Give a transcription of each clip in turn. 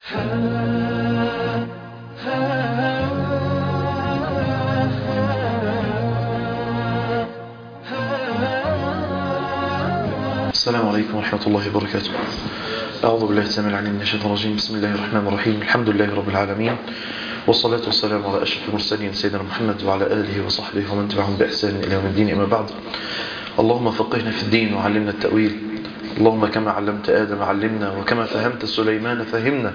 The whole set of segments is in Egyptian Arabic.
السلام عليكم ورحمة الله وبركاته أعوذ بالله السميع العليم من الشيطان الرجيم بسم الله الرحمن الرحيم الحمد لله رب العالمين والصلاة والسلام على أشرف المرسلين سيدنا محمد وعلى آله وصحبه ومن تبعهم بإحسان إلى يوم الدين أما بعد اللهم فقهنا في الدين وعلمنا التأويل اللهم كما علمت آدم علمنا وكما فهمت سليمان فهمنا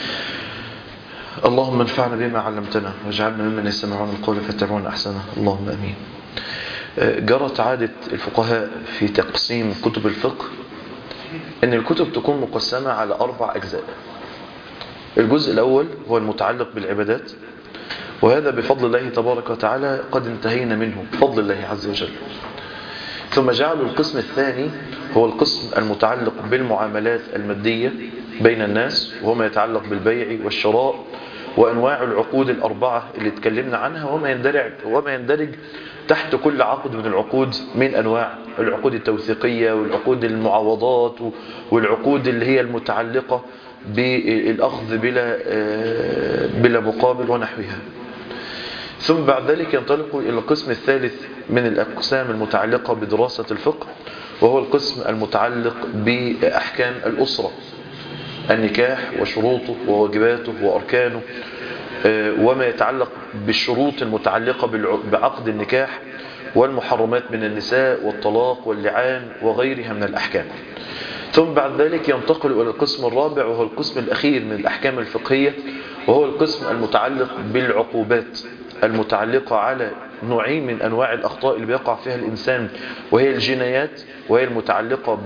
اللهم انفعنا بما علمتنا واجعلنا ممن يستمعون القول فيتبعون أحسنه اللهم أمين جرت عادة الفقهاء في تقسيم كتب الفقه ان الكتب تكون مقسمة على أربع أجزاء الجزء الأول هو المتعلق بالعبادات وهذا بفضل الله تبارك وتعالى قد انتهينا منه بفضل الله عز وجل ثم جعلوا القسم الثاني هو القسم المتعلق بالمعاملات المادية بين الناس وهو ما يتعلق بالبيع والشراء وأنواع العقود الأربعة اللي اتكلمنا عنها وما يندرج, وما يندرج تحت كل عقد من العقود من أنواع العقود التوثيقية والعقود المعاوضات والعقود اللي هي المتعلقة بالأخذ بلا, بلا مقابل ونحوها ثم بعد ذلك ينطلق إلى القسم الثالث من الأقسام المتعلقة بدراسة الفقه وهو القسم المتعلق بأحكام الأسرة النكاح وشروطه وواجباته وأركانه وما يتعلق بالشروط المتعلقة بعقد النكاح والمحرمات من النساء والطلاق واللعان وغيرها من الأحكام ثم بعد ذلك ينتقل إلى القسم الرابع وهو القسم الأخير من الأحكام الفقهية وهو القسم المتعلق بالعقوبات المتعلقة على نوعين من أنواع الأخطاء اللي بيقع فيها الإنسان وهي الجنايات وهي المتعلقة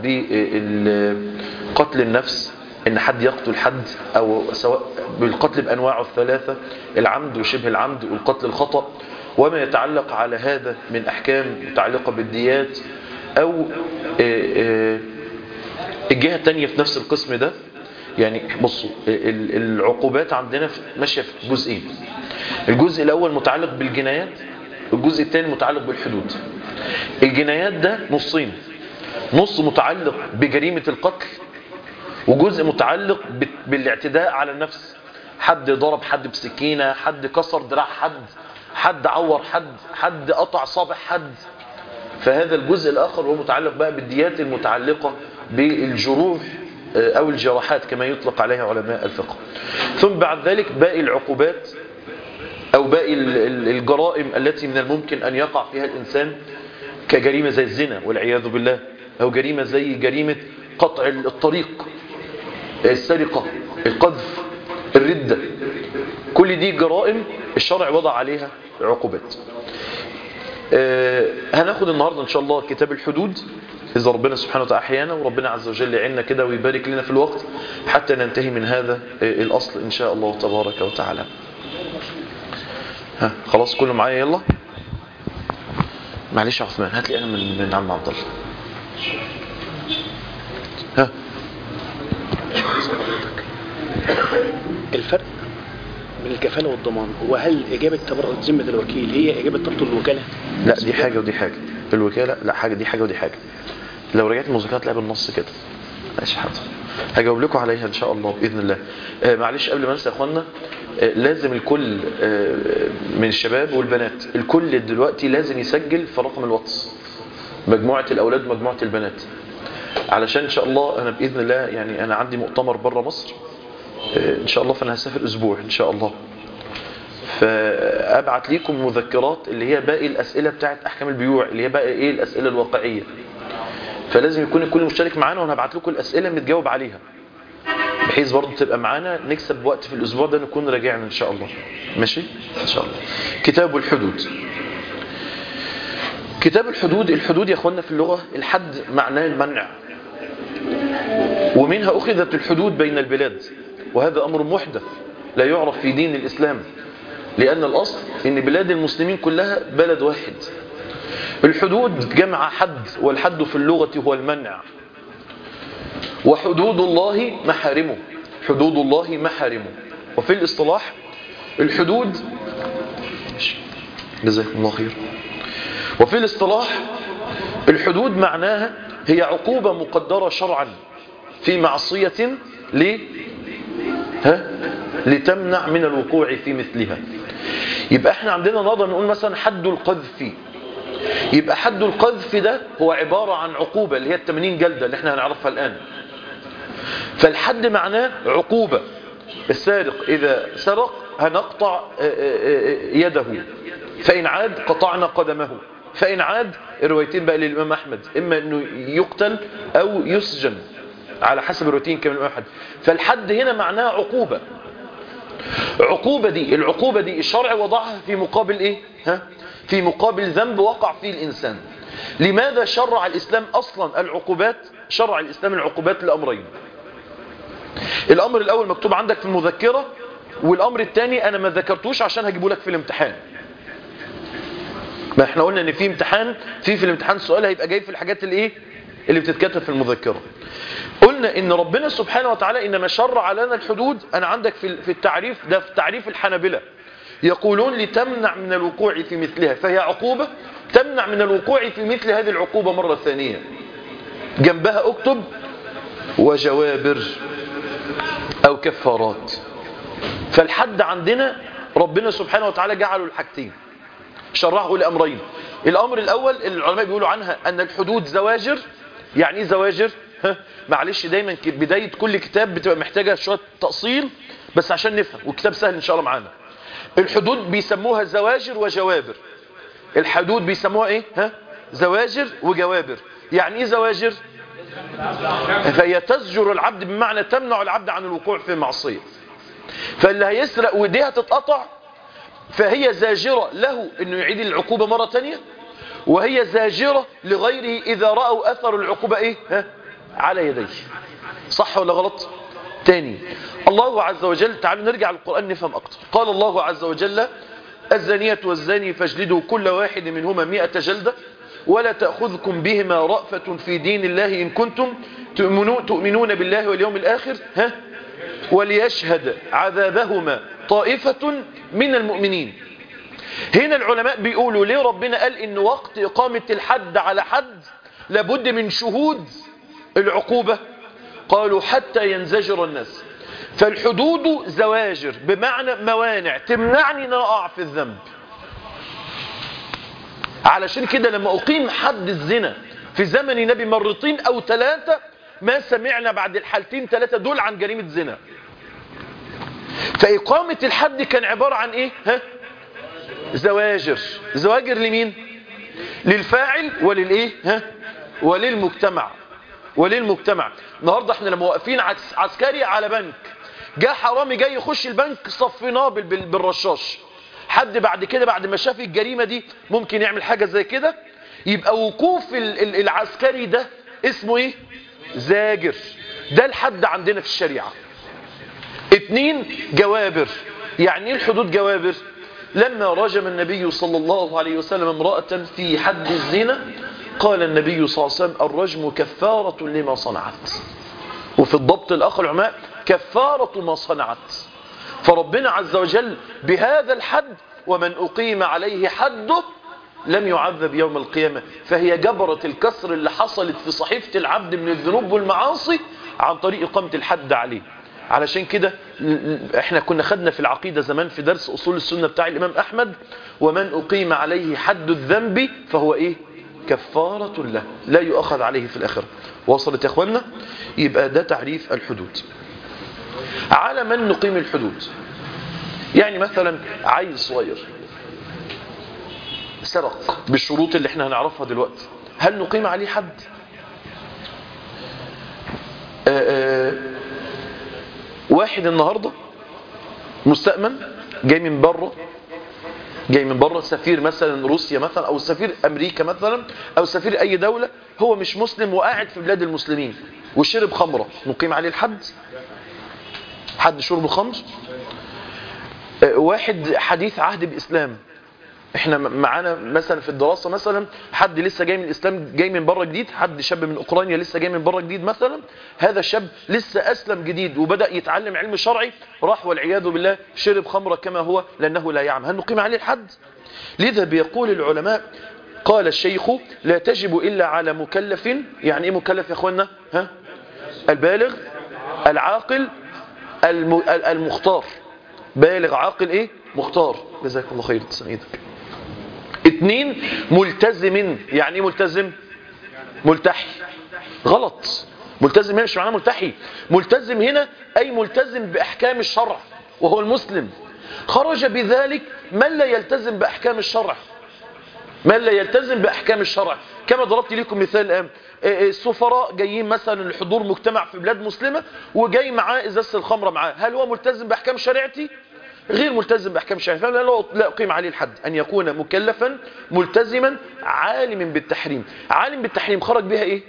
بقتل النفس ان حد يقتل حد او سواء بالقتل بانواعه الثلاثة العمد وشبه العمد والقتل الخطأ وما يتعلق على هذا من احكام متعلقة بالديات او الجهة التانية في نفس القسم ده يعني بصوا العقوبات عندنا ماشية في جزئين الجزء الاول متعلق بالجنايات الجزء الثاني متعلق بالحدود الجنايات ده نصين نص متعلق بجريمة القتل وجزء متعلق بالاعتداء على النفس حد ضرب حد بسكينة حد كسر دراع حد حد عور حد حد قطع صابع حد فهذا الجزء الآخر هو متعلق بقى بالديات المتعلقة بالجروح أو الجراحات كما يطلق عليها علماء الفقه ثم بعد ذلك باقي العقوبات أو باقي الجرائم التي من الممكن أن يقع فيها الإنسان كجريمة زي الزنا والعياذ بالله أو جريمة زي جريمة قطع الطريق السرقة القذف الردة كل دي جرائم الشرع وضع عليها عقوبات آه هناخد النهاردة ان شاء الله كتاب الحدود إذا ربنا سبحانه وتعالى أحيانا وربنا عز وجل يعيننا كده ويبارك لنا في الوقت حتى ننتهي من هذا آه الأصل إن شاء الله تبارك وتعالى ها خلاص كله معايا يلا معلش يا عثمان هات لي أنا من, من عم عبد الله ها الفرق بين الكفالة والضمان هو هل إجابة تبرع ذمة الوكيل هي إجابة تبطل الوكالة؟ لا دي حاجة ودي حاجة الوكالة لا حاجة دي حاجة ودي حاجة لو رجعت المذكرات تلاقيها بالنص كده ماشي حاضر هجاوب لكم عليها ان شاء الله باذن الله آه معلش قبل ما انسى يا اخوانا آه لازم الكل آه من الشباب والبنات الكل دلوقتي لازم يسجل في رقم الواتس مجموعه الاولاد ومجموعه البنات علشان ان شاء الله انا باذن الله يعني انا عندي مؤتمر بره مصر ان شاء الله فانا هسافر اسبوع ان شاء الله فابعت ليكم مذكرات اللي هي باقي الاسئله بتاعت احكام البيوع اللي هي باقي ايه الاسئله الواقعيه فلازم يكون الكل مشترك معانا وانا هبعت لكم الاسئله متجاوب عليها بحيث برضه تبقى معانا نكسب وقت في الاسبوع ده نكون راجعنا ان شاء الله ماشي ان شاء الله كتاب الحدود كتاب الحدود الحدود يا اخوانا في اللغه الحد معناه المنع ومنها اخذت الحدود بين البلاد وهذا امر محدث لا يعرف في دين الاسلام لان الاصل ان بلاد المسلمين كلها بلد واحد الحدود جمع حد والحد في اللغة هو المنع وحدود الله محارمه حدود الله محارمه وفي الاصطلاح الحدود جزاكم الله خير وفي الاصطلاح الحدود معناها هي عقوبة مقدرة شرعا في معصية ل ها لتمنع من الوقوع في مثلها يبقى احنا عندنا نقدر نقول مثلا حد القذف يبقى حد القذف ده هو عبارة عن عقوبة اللي هي ال 80 جلدة اللي احنا هنعرفها الآن فالحد معناه عقوبة السارق إذا سرق هنقطع يده فإن عاد قطعنا قدمه فإن عاد الروايتين بقى للإمام أحمد إما أنه يقتل أو يسجن على حسب الروتين كما الإمام أحمد فالحد هنا معناه عقوبة عقوبة دي العقوبة دي الشرع وضعها في مقابل إيه ها؟ في مقابل ذنب وقع فيه الإنسان لماذا شرع الإسلام أصلا العقوبات شرع الإسلام العقوبات لأمرين الأمر الأول مكتوب عندك في المذكرة والأمر الثاني أنا ما ذكرتوش عشان هجيبه لك في الامتحان ما احنا قلنا ان في امتحان في في الامتحان سؤال هيبقى جاي في الحاجات اللي ايه اللي بتتكتب في المذكرة قلنا ان ربنا سبحانه وتعالى انما شرع لنا الحدود انا عندك في في التعريف ده في تعريف الحنابلة يقولون لتمنع من الوقوع في مثلها فهي عقوبة تمنع من الوقوع في مثل هذه العقوبة مرة ثانية جنبها اكتب وجوابر او كفارات فالحد عندنا ربنا سبحانه وتعالى جعله الحاجتين شرعه لأمرين الأمر الأول العلماء بيقولوا عنها أن الحدود زواجر يعني ايه زواجر معلش دايما بداية كل كتاب بتبقى محتاجة شوية تأصيل بس عشان نفهم وكتاب سهل إن شاء الله معانا الحدود بيسموها زواجر وجوابر الحدود بيسموها ايه ها زواجر وجوابر يعني ايه زواجر فهي تزجر العبد بمعنى تمنع العبد عن الوقوع في المعصية فاللي هيسرق وديها تتقطع فهي زاجرة له انه يعيد العقوبة مرة تانية وهي زاجرة لغيره اذا رأوا اثر العقوبة ايه ها؟ على يديه صح ولا غلط تاني الله عز وجل تعالوا نرجع للقرآن نفهم اكتر قال الله عز وجل الزانية والزاني فاجلدوا كل واحد منهما مئة جلدة ولا تأخذكم بهما رأفة في دين الله إن كنتم تؤمنون بالله واليوم الآخر ها وليشهد عذابهما طائفة من المؤمنين هنا العلماء بيقولوا ليه ربنا قال ان وقت اقامة الحد على حد لابد من شهود العقوبة قالوا حتى ينزجر الناس فالحدود زواجر بمعنى موانع تمنعني ان اقع في الذنب علشان كده لما اقيم حد الزنا في زمن النبي مرتين او ثلاثة ما سمعنا بعد الحالتين ثلاثة دول عن جريمة زنا فإقامة الحد كان عبارة عن إيه ها؟ زواجر زواجر لمين للفاعل وللإيه ها؟ وللمجتمع وللمجتمع النهاردة احنا لما واقفين عسكري على بنك جاء حرامي جاي يخش البنك صفيناه بالرشاش حد بعد كده بعد ما شاف الجريمة دي ممكن يعمل حاجة زي كده يبقى وقوف العسكري ده اسمه ايه زاجر ده الحد عندنا في الشريعة اتنين جوابر يعني ايه الحدود جوابر لما رجم النبي صلى الله عليه وسلم امرأة في حد الزنا قال النبي صلى الله عليه وسلم الرجم كفارة لما صنعت وفي الضبط الآخر العلماء كفارة ما صنعت فربنا عز وجل بهذا الحد ومن أقيم عليه حده لم يعذب يوم القيامة فهي جبرة الكسر اللي حصلت في صحيفة العبد من الذنوب والمعاصي عن طريق إقامة الحد عليه علشان كده احنا كنا خدنا في العقيدة زمان في درس أصول السنة بتاع الإمام أحمد ومن أقيم عليه حد الذنب فهو إيه كفارة له لا يؤخذ عليه في الآخرة وصلت يا أخوانا يبقى ده تعريف الحدود على من نقيم الحدود يعني مثلا عيل صغير سرق بالشروط اللي احنا هنعرفها دلوقتي هل نقيم عليه حد آآ آآ واحد النهاردة مستأمن جاي من بره جاي من بره سفير مثلا روسيا مثلا او سفير امريكا مثلا او سفير اي دولة هو مش مسلم وقاعد في بلاد المسلمين وشرب خمرة نقيم عليه الحد حد شرب خمر واحد حديث عهد بإسلام احنا معانا مثلا في الدراسة مثلا حد لسه جاي من الإسلام جاي من بره جديد حد شاب من أوكرانيا لسه جاي من بره جديد مثلا هذا الشاب لسه أسلم جديد وبدأ يتعلم علم شرعي راح والعياذ بالله شرب خمرة كما هو لأنه لا يعلم هل نقيم عليه الحد لذا بيقول العلماء قال الشيخ لا تجب إلا على مكلف يعني إيه مكلف يا أخوانا ها البالغ العاقل المختار بالغ عاقل ايه مختار جزاك الله خير تسلم ايدك اتنين ملتزم يعني ايه ملتزم ملتحي غلط ملتزم هنا مش معناه ملتحي ملتزم هنا اي ملتزم باحكام الشرع وهو المسلم خرج بذلك من لا يلتزم باحكام الشرع من لا يلتزم باحكام الشرع كما ضربت لكم مثال الان السفراء جايين مثلا لحضور مجتمع في بلاد مسلمة وجاي معاه ازازه الخمره معاه هل هو ملتزم باحكام شريعتي غير ملتزم باحكام شريعتي فلا لا اقيم عليه الحد ان يكون مكلفا ملتزما عالما بالتحريم عالم بالتحريم خرج بها ايه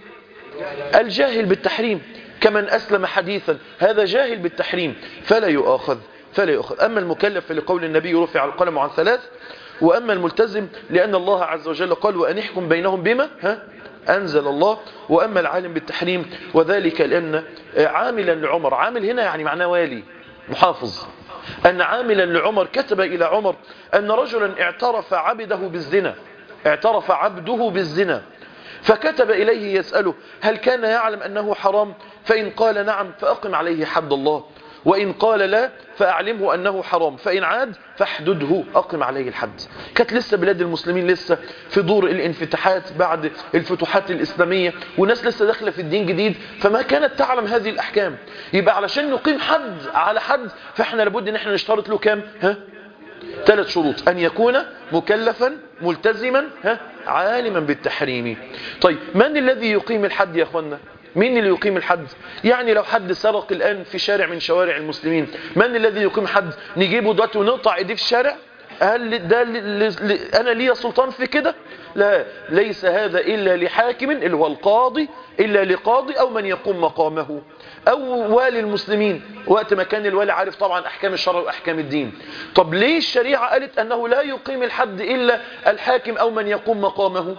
الجاهل بالتحريم كمن اسلم حديثا هذا جاهل بالتحريم فلا يؤاخذ فلا يؤخذ اما المكلف فلقول النبي رفع القلم عن ثلاث واما الملتزم لان الله عز وجل قال وان احكم بينهم بما ها أنزل الله وأما العالم بالتحريم وذلك لأن عاملا لعمر عامل هنا يعني معناه والي محافظ أن عاملا لعمر كتب إلى عمر أن رجلا اعترف عبده بالزنا اعترف عبده بالزنا فكتب إليه يسأله هل كان يعلم أنه حرام فإن قال نعم فأقم عليه حد الله وإن قال لا فأعلمه أنه حرام فإن عاد فاحدده أقم عليه الحد كانت لسه بلاد المسلمين لسه في دور الانفتاحات بعد الفتوحات الإسلامية وناس لسه داخلة في الدين جديد فما كانت تعلم هذه الأحكام يبقى علشان نقيم حد على حد فإحنا لابد أن احنا نشترط له كام ها ثلاث شروط أن يكون مكلفا ملتزما ها عالما بالتحريم طيب من الذي يقيم الحد يا أخوانا مين اللي يقيم الحد يعني لو حد سرق الآن في شارع من شوارع المسلمين من الذي يقيم حد نجيبه دلوقتي ونقطع ايديه في الشارع هل ده ل... ل... ل... انا لي سلطان في كده لا ليس هذا الا لحاكم اللي هو القاضي الا لقاضي او من يقوم مقامه او والي المسلمين وقت ما كان الوالي عارف طبعا احكام الشرع واحكام الدين طب ليه الشريعه قالت انه لا يقيم الحد الا الحاكم او من يقوم مقامه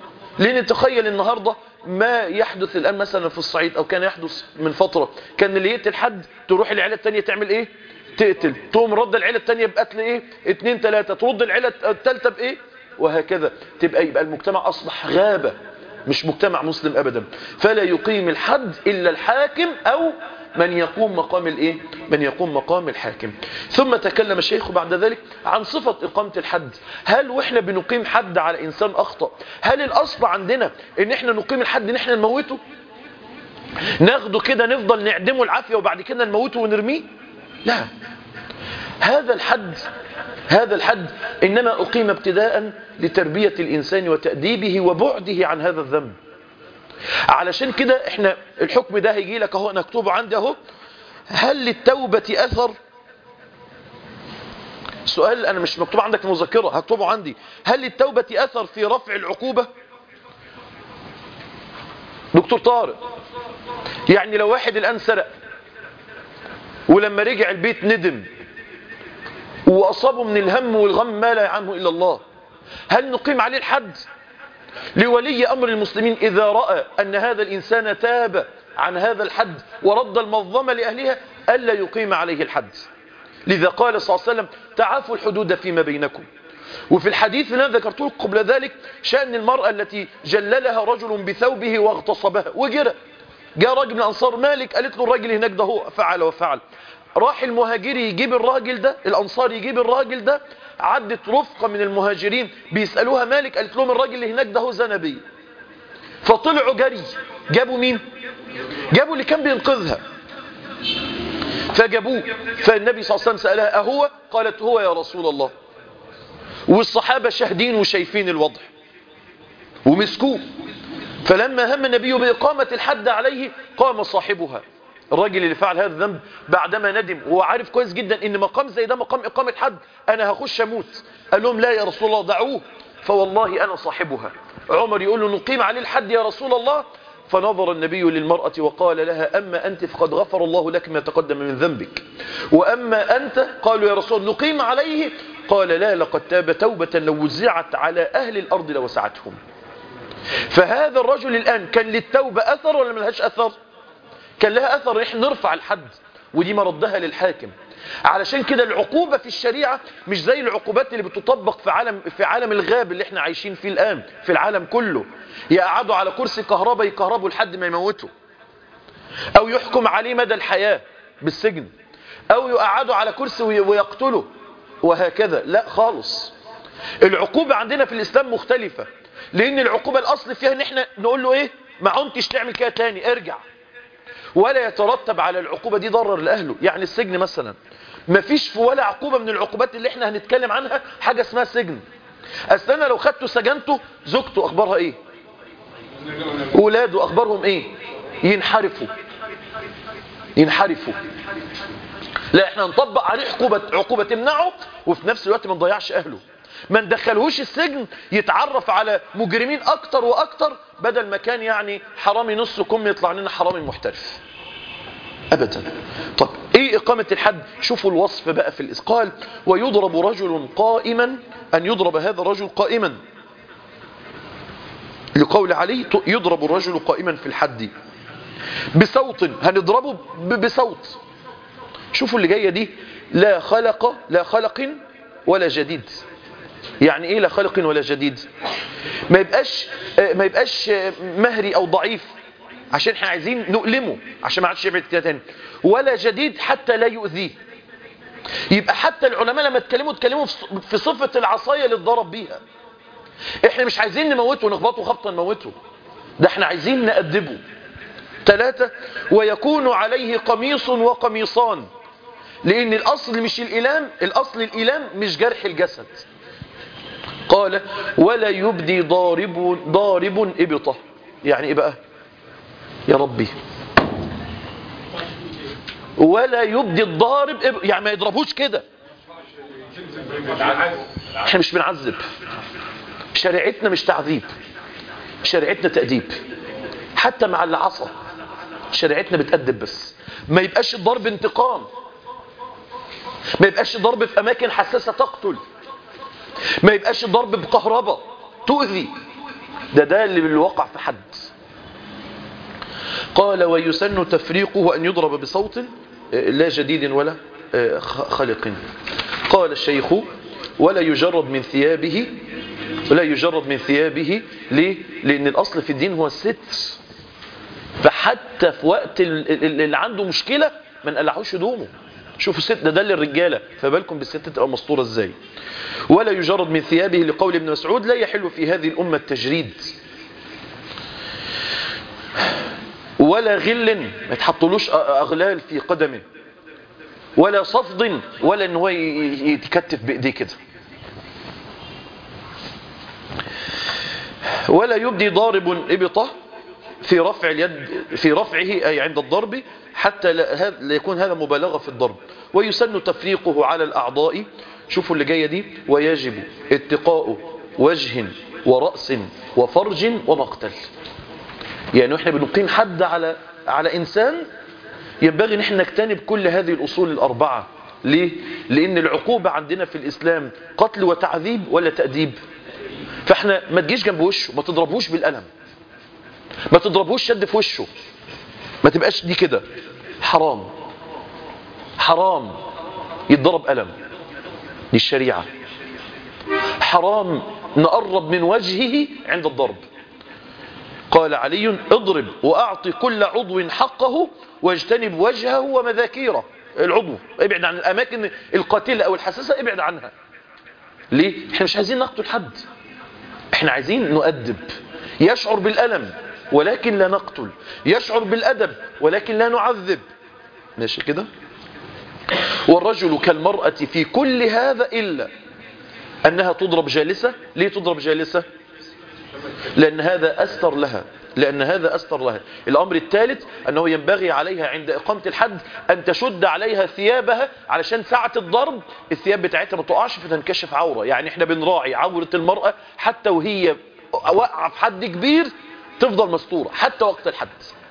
لان تخيل النهارده ما يحدث الآن مثلا في الصعيد أو كان يحدث من فترة كان اللي يقتل حد تروح العيلة التانية تعمل إيه تقتل تقوم رد العيلة التانية بقتل إيه اتنين تلاتة ترد العيلة التالتة بإيه وهكذا تبقى يبقى المجتمع أصبح غابة مش مجتمع مسلم أبدا فلا يقيم الحد إلا الحاكم أو من يقوم مقام الايه من يقوم مقام الحاكم ثم تكلم الشيخ بعد ذلك عن صفة إقامة الحد هل وإحنا بنقيم حد على إنسان أخطأ هل الأصل عندنا إن إحنا نقيم الحد إن إحنا نموته ناخده كده نفضل نعدمه العافية وبعد كده نموته ونرميه لا هذا الحد هذا الحد إنما أقيم ابتداء لتربية الإنسان وتأديبه وبعده عن هذا الذنب علشان كده احنا الحكم ده هيجي لك اهو مكتوب عندي اهو هل للتوبة اثر سؤال انا مش مكتوب عندك المذكرة هكتبه عندي هل للتوبة اثر في رفع العقوبة دكتور طارق يعني لو واحد الان سرق ولما رجع البيت ندم واصابه من الهم والغم ما لا عنه الا الله هل نقيم عليه الحد لولي أمر المسلمين إذا رأى أن هذا الإنسان تاب عن هذا الحد ورد المظلمة لأهلها ألا يقيم عليه الحد لذا قال صلى الله عليه وسلم تعافوا الحدود فيما بينكم وفي الحديث اللي انا ذكرته قبل ذلك شأن المرأة التي جللها رجل بثوبه واغتصبها وجرى جاء راجل من أنصار مالك قالت له الراجل هناك ده هو فعل وفعل راح المهاجري يجيب الراجل ده الأنصار يجيب الراجل ده عدت رفقة من المهاجرين بيسألوها مالك قالت لهم الراجل اللي هناك ده هو زنبي فطلعوا جري جابوا مين جابوا اللي كان بينقذها فجابوه فالنبي صلى الله عليه وسلم سألها أهو قالت هو يا رسول الله والصحابة شاهدين وشايفين الوضع ومسكوه فلما هم النبي بإقامة الحد عليه قام صاحبها الراجل اللي فعل هذا الذنب بعدما ندم وهو عارف كويس جدا ان مقام زي ده مقام اقامه حد انا هخش اموت قال لهم لا يا رسول الله دعوه فوالله انا صاحبها عمر يقول له نقيم عليه الحد يا رسول الله فنظر النبي للمرأة وقال لها أما أنت فقد غفر الله لك ما تقدم من ذنبك وأما أنت قالوا يا رسول نقيم عليه قال لا لقد تاب توبة لو وزعت على أهل الأرض لوسعتهم فهذا الرجل الآن كان للتوبة أثر ولا ملهاش أثر كان لها أثر إحنا نرفع الحد ودي مردها للحاكم علشان كده العقوبة في الشريعة مش زي العقوبات اللي بتطبق في عالم في عالم الغاب اللي احنا عايشين فيه الآن في العالم كله يقعدوا على كرسي كهرباء يكهربوا لحد ما يموتوا أو يحكم عليه مدى الحياة بالسجن او يقعده على كرسي وي- ويقتله وهكذا لا خالص العقوبة عندنا في الاسلام مختلفة لان العقوبة الاصل فيها ان احنا نقول له ايه ما عنتش تعمل كده تاني ارجع ولا يترتب على العقوبة دي ضرر لأهله يعني السجن مثلا ما فيش في ولا عقوبة من العقوبات اللي احنا هنتكلم عنها حاجة اسمها سجن أصل أنا لو خدته سجنته زوجته أخبارها إيه ولاده أخبارهم إيه ينحرفوا ينحرفوا لا احنا نطبق عليه عقوبة عقوبة تمنعه وفي نفس الوقت ما نضيعش أهله ما ندخلهوش السجن يتعرف على مجرمين أكتر وأكتر بدل ما كان يعني حرامي نص كم يطلع لنا حرامي محترف أبدا طب إيه إقامة الحد شوفوا الوصف بقى في الإسقال ويضرب رجل قائما أن يضرب هذا الرجل قائما لقول عليه يضرب الرجل قائما في الحد بصوت هنضربه ب- بصوت شوفوا اللي جاية دي لا خلق لا خلق ولا جديد يعني ايه لا خلق ولا جديد ما يبقاش آه، ما يبقاش آه، مهري او ضعيف عشان احنا عايزين نؤلمه عشان ما عادش يبعد كده تاني ولا جديد حتى لا يؤذيه يبقى حتى العلماء لما اتكلموا اتكلموا في ص- في صفة العصاية اللي اتضرب بيها احنا مش عايزين نموته نخبطه خبطا نموته ده احنا عايزين نأدبه ثلاثة ويكون عليه قميص وقميصان لأن الأصل مش الإيلام الأصل الإيلام مش جرح الجسد قال ولا يبدي ضارب ضارب إبطة يعني إيه بقى يا ربي ولا يبدي الضارب إب... يعني ما يضربوش كده احنا مش بنعذب شريعتنا مش تعذيب شريعتنا تأديب حتى مع اللي عصى شريعتنا بتأدب بس ما يبقاش الضرب انتقام ما يبقاش ضرب في أماكن حساسة تقتل ما يبقاش ضرب بكهرباء تؤذي ده ده اللي وقع في حد قال ويسن تفريقه أن يضرب بصوت آه، لا جديد ولا آه، خ- خلق قال الشيخ ولا يجرد من ثيابه ولا يجرد من ثيابه ليه؟ لأن الأصل في الدين هو الستر فحتى في وقت ال- ال- اللي عنده مشكلة ما نقلعوش هدومه شوفوا الست ده ده للرجاله فبالكم بالست تبقى مسطوره ازاي ولا يجرد من ثيابه لقول ابن مسعود لا يحل في هذه الامه التجريد ولا غل ما يتحطلوش أ- اغلال في قدمه ولا صفد ولا ان هو ي- ي- يتكتف بايديه كده ولا يبدي ضارب ابطه في رفع اليد في رفعه أي عند الضرب حتى لا هذا- لا يكون هذا مبالغة في الضرب ويسن تفريقه على الأعضاء شوفوا اللي جاية دي ويجب اتقاء وجه ورأس وفرج ومقتل يعني احنا بنقيم حد على على إنسان ينبغي ان احنا نجتنب كل هذه الأصول الأربعة ليه؟ لأن العقوبة عندنا في الإسلام قتل وتعذيب ولا تأديب فاحنا ما تجيش جنب وشه ما تضربوش بالقلم ما تضربوش شد في وشه ما تبقاش دي كده حرام حرام يتضرب قلم دي الشريعة حرام نقرب من وجهه عند الضرب قال علي اضرب وأعطي كل عضو حقه واجتنب وجهه ومذاكيره العضو ابعد عن الأماكن القاتلة أو الحساسة ابعد عنها ليه؟ احنا مش عايزين نقتل حد احنا عايزين نؤدب يشعر بالألم ولكن لا نقتل يشعر بالأدب ولكن لا نعذب ماشي كده والرجل كالمرأة في كل هذا إلا أنها تضرب جالسة ليه تضرب جالسة لأن هذا أستر لها لأن هذا أستر لها الأمر الثالث أنه ينبغي عليها عند إقامة الحد أن تشد عليها ثيابها علشان ساعة الضرب الثياب بتاعتها ما تقعش فتنكشف عورة يعني احنا بنراعي عورة المرأة حتى وهي واقعة في حد كبير تفضل مستورة حتى وقت الحد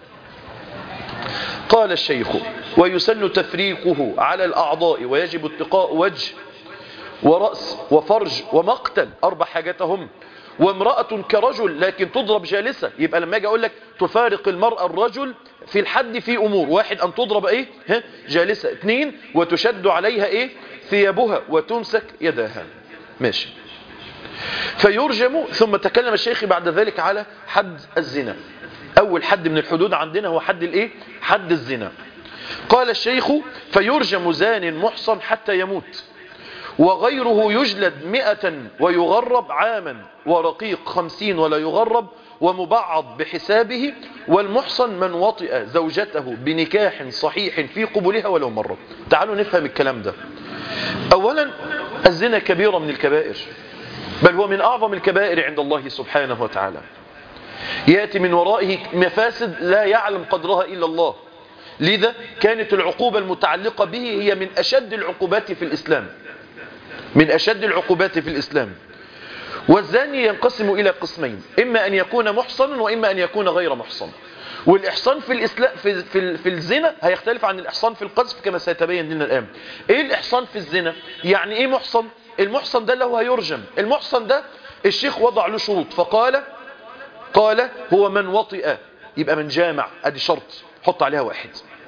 قال الشيخ ويسن تفريقه على الأعضاء ويجب اتقاء وجه ورأس وفرج ومقتل أربع حاجات هم وامرأة كرجل لكن تضرب جالسة يبقى لما اجي اقول لك تفارق المرأة الرجل في الحد في امور واحد ان تضرب ايه ها جالسة اثنين وتشد عليها ايه ثيابها وتمسك يداها ماشي فيرجم ثم تكلم الشيخ بعد ذلك على حد الزنا اول حد من الحدود عندنا هو حد الايه حد الزنا قال الشيخ فيرجم زان محصن حتى يموت وغيره يجلد مئة ويغرب عاما ورقيق خمسين ولا يغرب ومبعض بحسابه والمحصن من وطئ زوجته بنكاح صحيح في قبولها ولو مرة تعالوا نفهم الكلام ده أولا الزنا كبيرة من الكبائر بل هو من أعظم الكبائر عند الله سبحانه وتعالى يأتي من ورائه مفاسد لا يعلم قدرها إلا الله لذا كانت العقوبة المتعلقة به هي من أشد العقوبات في الإسلام من أشد العقوبات في الإسلام والزاني ينقسم إلى قسمين إما أن يكون محصنا وإما أن يكون غير محصن والإحصان في الإسلام في, في, في الزنا هيختلف عن الإحصان في القذف كما سيتبين لنا الآن إيه الإحصان في الزنا يعني إيه محصن المحصن ده اللي هو هيرجم المحصن ده الشيخ وضع له شروط فقال قال هو من وطئ يبقى من جامع ادي شرط حط عليها واحد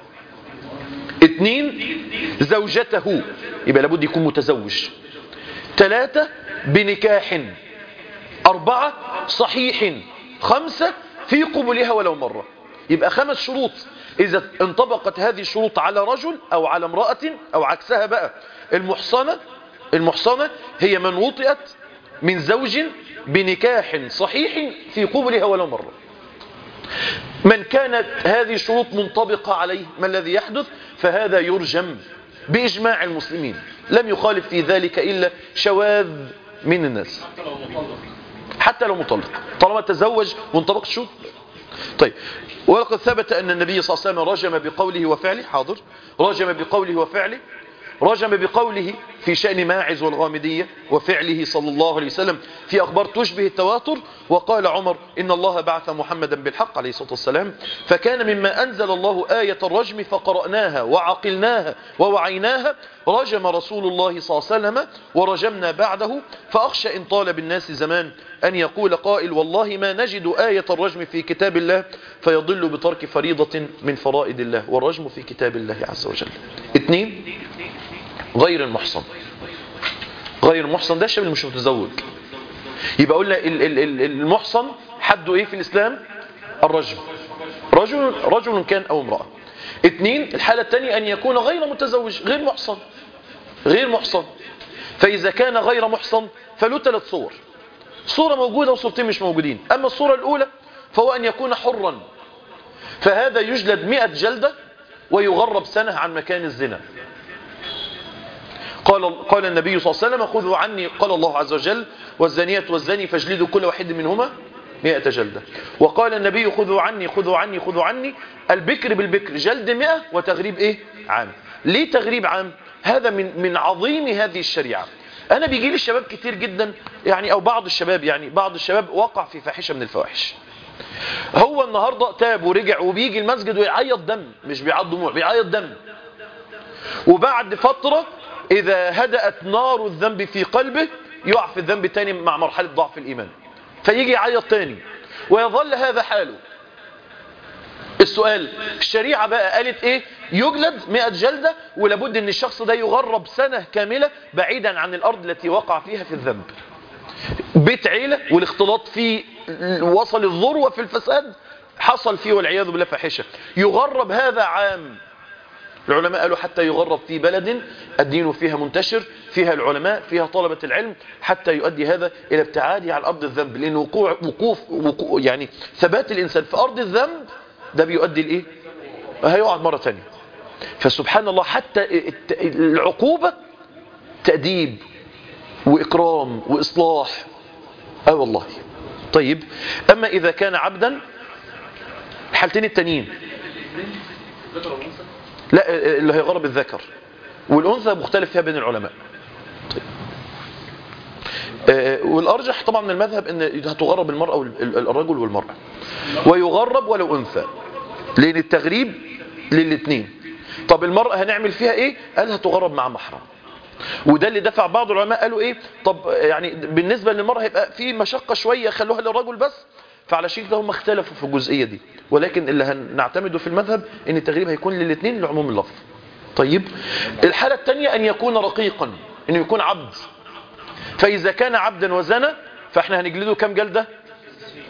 اتنين زوجته يبقى لابد يكون متزوج ثلاثة بنكاح أربعة صحيح خمسة في قبلها ولو مرة يبقى خمس شروط إذا انطبقت هذه الشروط على رجل أو على امرأة أو عكسها بقى المحصنة المحصنة هي من وطئت من زوج بنكاح صحيح في قبلها ولو مرة من كانت هذه الشروط منطبقة عليه ما الذي يحدث فهذا يرجم بإجماع المسلمين لم يخالف في ذلك إلا شواذ من الناس حتى لو مطلق طالما تزوج وانطبق الشروط طيب ولقد ثبت أن النبي صلى الله عليه وسلم رجم بقوله وفعله حاضر رجم بقوله وفعله رجم بقوله في شأن ماعز والغامدية وفعله صلى الله عليه وسلم في أخبار تشبه التواتر وقال عمر إن الله بعث محمدا بالحق عليه الصلاة والسلام فكان مما أنزل الله آية الرجم فقرأناها وعقلناها ووعيناها رجم رسول الله صلى الله عليه وسلم ورجمنا بعده فأخشى إن طال بالناس زمان أن يقول قائل والله ما نجد آية الرجم في كتاب الله فيضل بترك فريضة من فرائض الله والرجم في كتاب الله عز وجل اثنين غير المحصن غير المحصن ده الشاب اللي مش متزوج يبقى قلنا المحصن حده ايه في الاسلام الرجل رجل رجل كان او امرأة اثنين الحالة الثانية ان يكون غير متزوج غير محصن غير محصن فاذا كان غير محصن فله ثلاث صور صورة موجودة وصورتين مش موجودين اما الصورة الاولى فهو ان يكون حرا فهذا يجلد مئة جلدة ويغرب سنة عن مكان الزنا قال قال النبي صلى الله عليه وسلم خذوا عني قال الله عز وجل والزانية والزاني فاجلدوا كل واحد منهما مئة جلدة وقال النبي خذوا عني خذوا عني خذوا عني البكر بالبكر جلد مئة وتغريب ايه عام ليه تغريب عام هذا من من عظيم هذه الشريعة انا بيجي لي الشباب كتير جدا يعني او بعض الشباب يعني بعض الشباب وقع في فاحشة من الفواحش هو النهاردة تاب ورجع وبيجي المسجد ويعيط دم مش بيعيط دموع بيعيط دم وبعد فترة إذا هدأت نار الذنب في قلبه يقع في الذنب تاني مع مرحلة ضعف الإيمان فيجي يعيط تاني ويظل هذا حاله السؤال الشريعة بقى قالت ايه يجلد مئة جلدة ولابد ان الشخص ده يغرب سنة كاملة بعيدا عن الارض التي وقع فيها في الذنب بيت عيلة والاختلاط فيه وصل الذروة في الفساد حصل فيه والعياذ بالله فاحشة يغرب هذا عام العلماء قالوا حتى يغرب في بلد الدين فيها منتشر فيها العلماء فيها طلبة العلم حتى يؤدي هذا إلى ابتعاده عن أرض الذنب لأن وقوع وقوف وقوع يعني ثبات الإنسان في أرض الذنب ده بيؤدي لإيه هيقعد مرة تانية فسبحان الله حتى العقوبة تأديب وإكرام وإصلاح اه والله طيب أما إذا كان عبدا الحالتين التانيين لا اللي هيغرب الذكر والأنثى مختلف فيها بين العلماء طيب. آه والأرجح طبعا من المذهب أن هتغرب المرأة والرجل والمرأة ويغرب ولو أنثى لأن التغريب للاثنين طب المرأة هنعمل فيها إيه قال هتغرب مع محرم وده اللي دفع بعض العلماء قالوا إيه طب يعني بالنسبة للمرأة هيبقى في مشقة شوية خلوها للرجل بس فعلى شيء ده هم اختلفوا في الجزئية دي ولكن اللي هنعتمده في المذهب ان التغريب هيكون للاثنين لعموم اللفظ طيب الحالة الثانية ان يكون رقيقا انه يكون عبد فاذا كان عبدا وزنى فاحنا هنجلده كم جلدة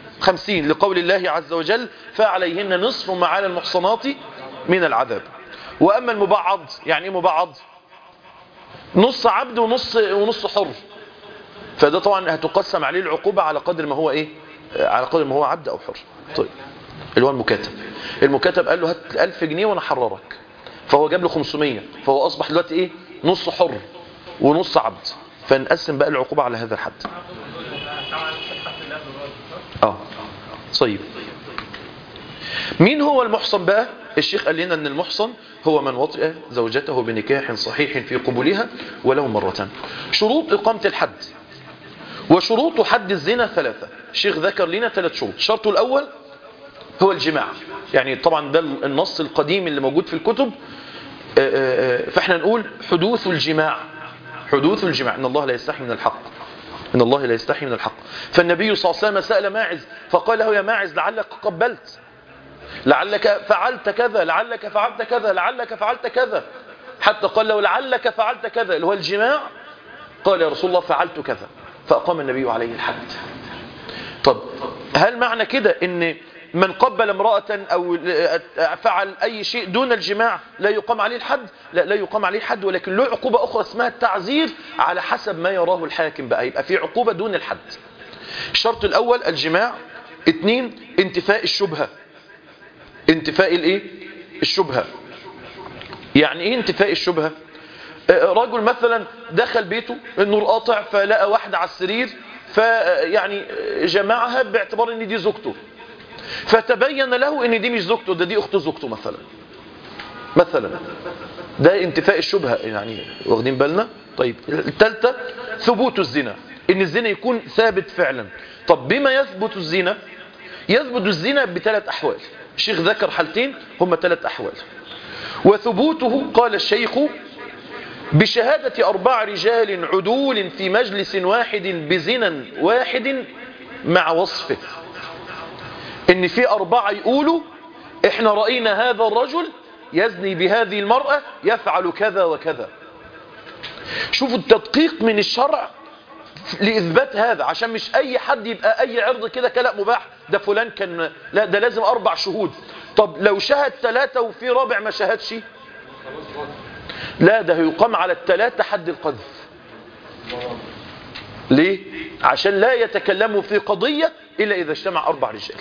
خمسين لقول الله عز وجل فعليهن نصف ما على المحصنات من العذاب وأما المبعض يعني إيه مبعض نص عبد ونص ونص حر فده طبعا هتقسم عليه العقوبة على قدر ما هو إيه على قدر ما هو عبد أو حر طيب اللي هو المكاتب المكاتب قال له هات 1000 جنيه وأنا حررك فهو جاب له 500 فهو أصبح دلوقتي إيه نص حر ونص عبد فنقسم بقى العقوبة على هذا الحد اه طيب مين هو المحصن بقى الشيخ قال لنا ان المحصن هو من وطئ زوجته بنكاح صحيح في قبولها ولو مرة شروط إقامة الحد وشروط حد الزنا ثلاثة الشيخ ذكر لنا ثلاث شروط الشرط الأول هو الجماع يعني طبعا ده النص القديم اللي موجود في الكتب فاحنا نقول حدوث الجماع حدوث الجماع ان الله لا يستحي من الحق ان الله لا يستحي من الحق فالنبي صلى الله عليه وسلم سأل ماعز فقال له يا ماعز لعلك قبلت لعلك فعلت كذا لعلك فعلت كذا لعلك فعلت كذا حتى قال له لعلك فعلت كذا اللي هو الجماع قال يا رسول الله فعلت كذا فأقام النبي عليه الحد طب هل معنى كده ان من قبل امرأة أو فعل أي شيء دون الجماع لا يقام عليه الحد لا لا يقام عليه الحد ولكن له عقوبة أخرى اسمها التعزير على حسب ما يراه الحاكم بقى يبقى في عقوبة دون الحد الشرط الأول الجماع اثنين انتفاء الشبهة انتفاء الايه الشبهة يعني ايه انتفاء الشبهة رجل مثلا دخل بيته النور قاطع فلقى واحدة على السرير فيعني جمعها باعتبار ان دي زوجته فتبين له ان دي مش زوجته ده دي اخت زوجته مثلا مثلا ده انتفاء الشبهة يعني واخدين بالنا طيب الثالثة ثبوت الزنا ان الزنا يكون ثابت فعلا طب بما يثبت الزنا يثبت الزنا بثلاث احوال الشيخ ذكر حالتين هم ثلاث احوال وثبوته قال الشيخ بشهادة أربع رجال عدول في مجلس واحد بزنا واحد مع وصفه ان في أربعة يقولوا احنا رأينا هذا الرجل يزني بهذه المرأة يفعل كذا وكذا شوفوا التدقيق من الشرع لإثبات هذا عشان مش أي حد يبقى أي عرض كده كلا مباح ده فلان كان لا ده لازم أربع شهود طب لو شهد ثلاثة وفي رابع ما شهدش لا ده يقام على الثلاثة حد القذف ليه عشان لا يتكلموا في قضية إلا إذا اجتمع أربع رجال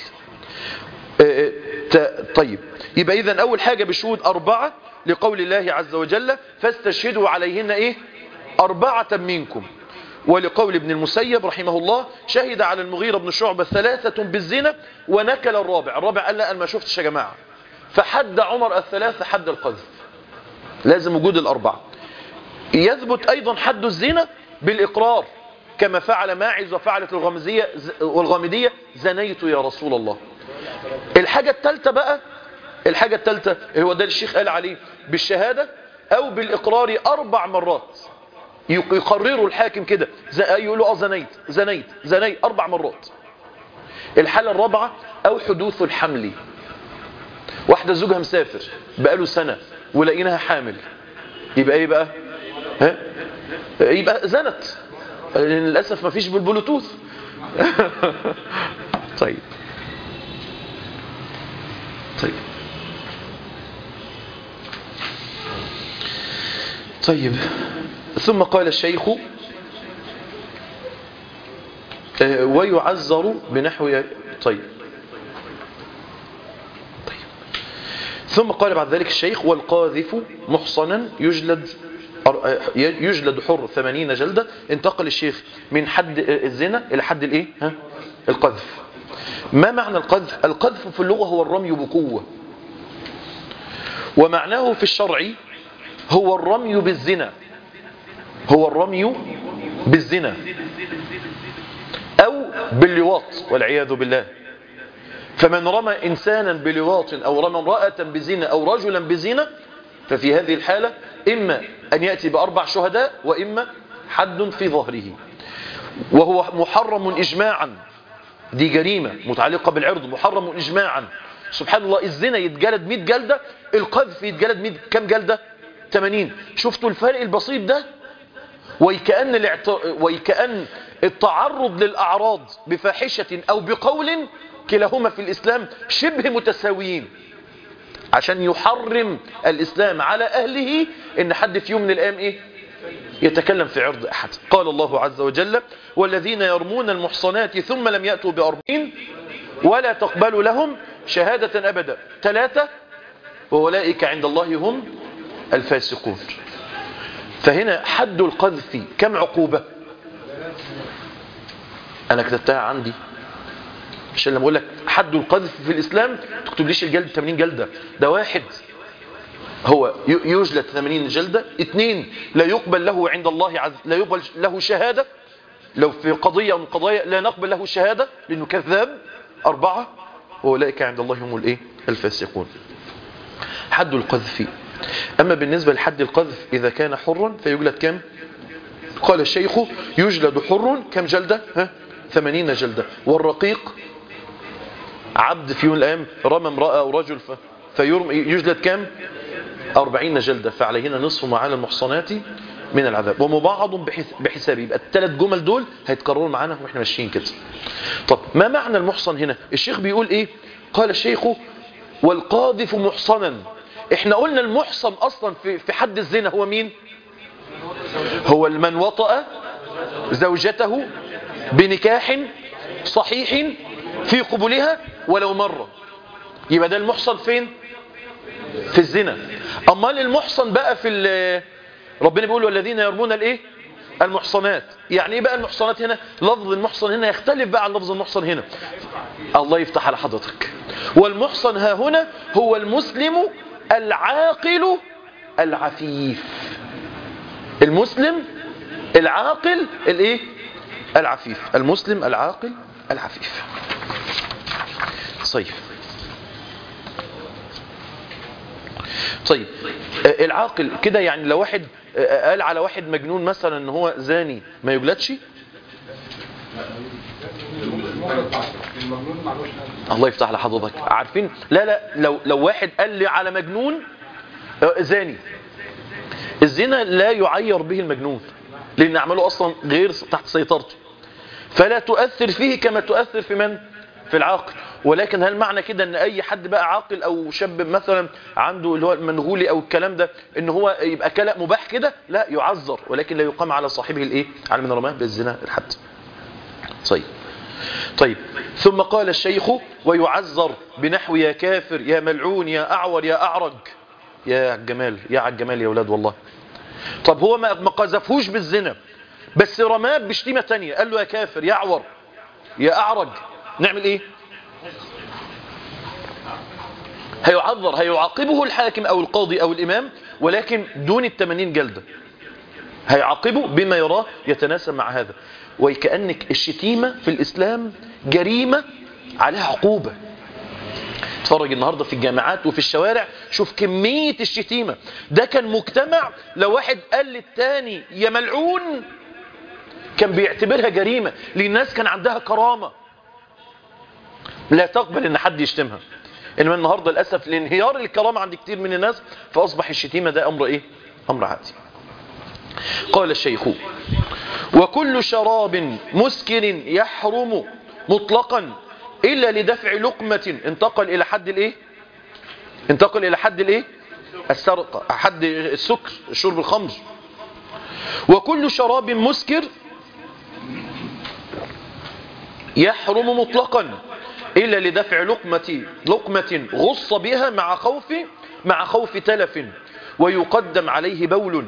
طيب يبقى إذن أول حاجة بشهود أربعة لقول الله عز وجل فاستشهدوا عليهن إيه أربعة منكم ولقول ابن المسيب رحمه الله شهد على المغيرة بن شعبة ثلاثة بالزنا ونكل الرابع الرابع قال لا أنا ما شفتش يا جماعة فحد عمر الثلاثة حد القذف لازم وجود الأربعة يثبت أيضا حد الزنا بالإقرار كما فعل ماعز وفعلت الغامزية والغامدية زنيت يا رسول الله الحاجة الثالثة بقى الحاجة الثالثة هو ده الشيخ قال عليه بالشهادة أو بالإقرار أربع مرات يقرروا الحاكم كده يقولوا اه زنيت زنيت زنيت أربع مرات الحالة الرابعة أو حدوث الحمل واحدة زوجها مسافر بقاله سنة ولقيناها حامل يبقى ايه بقى ها؟ يبقى زنت للأسف ما فيش بالبلوتوث طيب طيب طيب ثم قال الشيخ ويعذر بنحو طيب طيب ثم قال بعد ذلك الشيخ والقاذف محصنا يجلد يجلد حر ثمانين جلدة انتقل الشيخ من حد الزنا إلى حد الايه ها القذف ما معنى القذف القذف في اللغة هو الرمي بقوة ومعناه في الشرع هو الرمي بالزنا هو الرمي بالزنا أو باللواط والعياذ بالله فمن رمى إنسانا بلواط أو رمى امرأة بزنا أو رجلا بزنا ففي هذه الحالة إما أن يأتي بأربع شهداء وإما حد في ظهره وهو محرم إجماعا دي جريمة متعلقة بالعرض محرم إجماعا سبحان الله الزنا يتجلد 100 جلدة القذف يتجلد 100 كم جلدة 80 شفتوا الفرق البسيط ده ويكأن, الاعت... ويكأن التعرض للأعراض بفاحشة أو بقول كلاهما في الإسلام شبه متساويين عشان يحرم الإسلام على أهله إن حد في يوم من الأيام إيه يتكلم في عرض أحد قال الله عز وجل والذين يرمون المحصنات ثم لم يأتوا بأربعين ولا تقبل لهم شهادة أبدا ثلاثة وأولئك عند الله هم الفاسقون فهنا حد القذف كم عقوبة أنا كتبتها عندي عشان لما أقول لك حد القذف في الإسلام تكتب ليش الجلد 80 جلدة ده واحد هو يجلد 80 جلدة اثنين لا يقبل له عند الله عز لا يقبل له شهادة لو في قضية من قضايا لا نقبل له شهادة لأنه كذاب أربعة وأولئك عند الله هم الإيه الفاسقون حد القذف أما بالنسبة لحد القذف إذا كان حرا فيجلد كم قال الشيخ يجلد حر كم جلدة ها ثمانين جلدة والرقيق عبد في يوم الأيام رمى امرأة أو رجل ف... فيرمى يجلد كم أربعين جلدة فعليهن نصف ما على المحصنات من العذاب ومبعض بحس... بحساب يبقى الثلاث جمل دول هيتكرروا معانا واحنا ماشيين كده طب ما معنى المحصن هنا الشيخ بيقول ايه قال الشيخ والقاذف محصنا احنا قلنا المحصن اصلا في, في حد الزنا هو مين هو من وطأ زوجته بنكاح صحيح في قبولها ولو مرة يبقى ده المحصن فين في الزنا امال المحصن بقى في ربنا بيقول والذين يرمون الايه المحصنات يعني ايه بقى المحصنات هنا لفظ المحصن هنا يختلف بقى عن لفظ المحصن هنا الله يفتح على حضرتك والمحصن ها هنا هو المسلم العاقل العفيف المسلم العاقل الايه العفيف المسلم العاقل العفيف طيب طيب العاقل كده يعني لو واحد قال على واحد مجنون مثلا ان هو زاني ما يجلدش الله يفتح لحضرتك عارفين لا لا لو لو واحد قال لي على مجنون زاني الزنا لا يعير به المجنون لان اعماله اصلا غير تحت سيطرته فلا تؤثر فيه كما تؤثر في من في العاقل ولكن هل معنى كده ان اي حد بقى عاقل او شاب مثلا عنده اللي هو المنغولي او الكلام ده ان هو يبقى كلام مباح كده لا يعذر ولكن لا يقام على صاحبه الايه على من رماه بالزنا الحد طيب طيب ثم قال الشيخ ويعذر بنحو يا كافر يا ملعون يا اعور يا اعرج يا الجمال يا عالجمال يا اولاد والله طب هو ما قذفوش بالزنا بس رماه بشتيمه تانية قال له يا كافر يا اعور يا اعرج نعمل ايه هيعذر هيعاقبه الحاكم او القاضي او الامام ولكن دون التمانين جلدة هيعاقبه بما يراه يتناسب مع هذا وكأنك الشتيمة في الاسلام جريمة عليها عقوبة اتفرج النهاردة في الجامعات وفي الشوارع شوف كمية الشتيمة ده كان مجتمع لو واحد قال للتاني يا ملعون كان بيعتبرها جريمة لان الناس كان عندها كرامة لا تقبل ان حد يشتمها انما النهارده للاسف لانهيار الكرامه عند كتير من الناس فاصبح الشتيمه ده امر ايه امر عادي قال الشيخ وكل شراب مسكر يحرم مطلقا الا لدفع لقمه انتقل الى حد الايه انتقل الى حد الايه السرقه حد السكر شرب الخمر وكل شراب مسكر يحرم مطلقا إلا لدفع لقمة لقمة غص بها مع خوف مع خوف تلف ويقدم عليه بول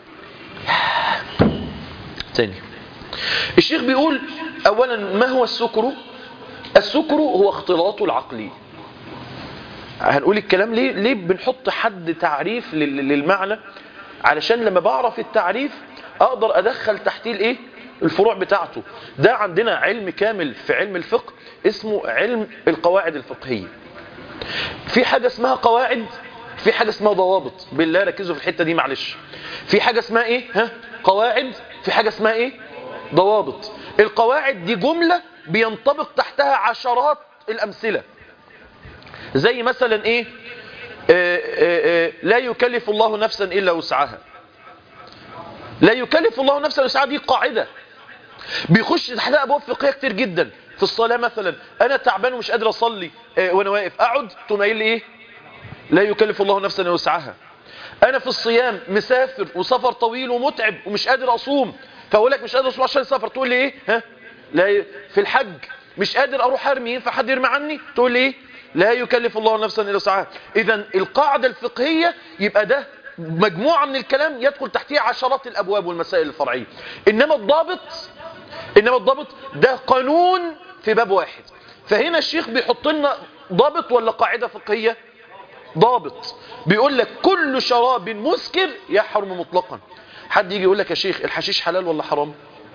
ثاني الشيخ بيقول أولا ما هو السكر السكر هو اختلاط العقل هنقول الكلام ليه ليه بنحط حد تعريف للمعنى علشان لما بعرف التعريف اقدر ادخل تحتيه الايه الفروع بتاعته ده عندنا علم كامل في علم الفقه اسمه علم القواعد الفقهية في حاجة اسمها قواعد في حاجة اسمها ضوابط بالله ركزوا في الحتة دي معلش في حاجة اسمها ايه ها قواعد في حاجة اسمها ايه ضوابط القواعد دي جملة بينطبق تحتها عشرات الأمثلة زي مثلا ايه آآ آآ لا يكلف الله نفسا إلا وسعها لا يكلف الله نفسا وسعها دي قاعدة بيخش تحتها أبواب فقهية كتير جدا في الصلاة مثلا أنا تعبان ومش قادر أصلي آه، وأنا واقف أقعد تقوم قايل لي إيه لا يكلف الله نفسا الا وسعها انا في الصيام مسافر وسفر طويل ومتعب ومش قادر اصوم فاقول لك مش قادر اصوم عشان سفر تقول لي ايه ها لا ي... في الحج مش قادر اروح ارمي ينفع حد يرمي عني تقول لي ايه لا يكلف الله نفسا الا وسعها اذا القاعده الفقهيه يبقى ده مجموعه من الكلام يدخل تحتيه عشرات الابواب والمسائل الفرعيه انما الضابط انما الضابط ده قانون في باب واحد فهنا الشيخ بيحط لنا ضابط ولا قاعده فقهيه ضابط بيقول لك كل شراب مسكر يحرم مطلقا حد يجي يقول لك يا شيخ الحشيش حلال ولا حرام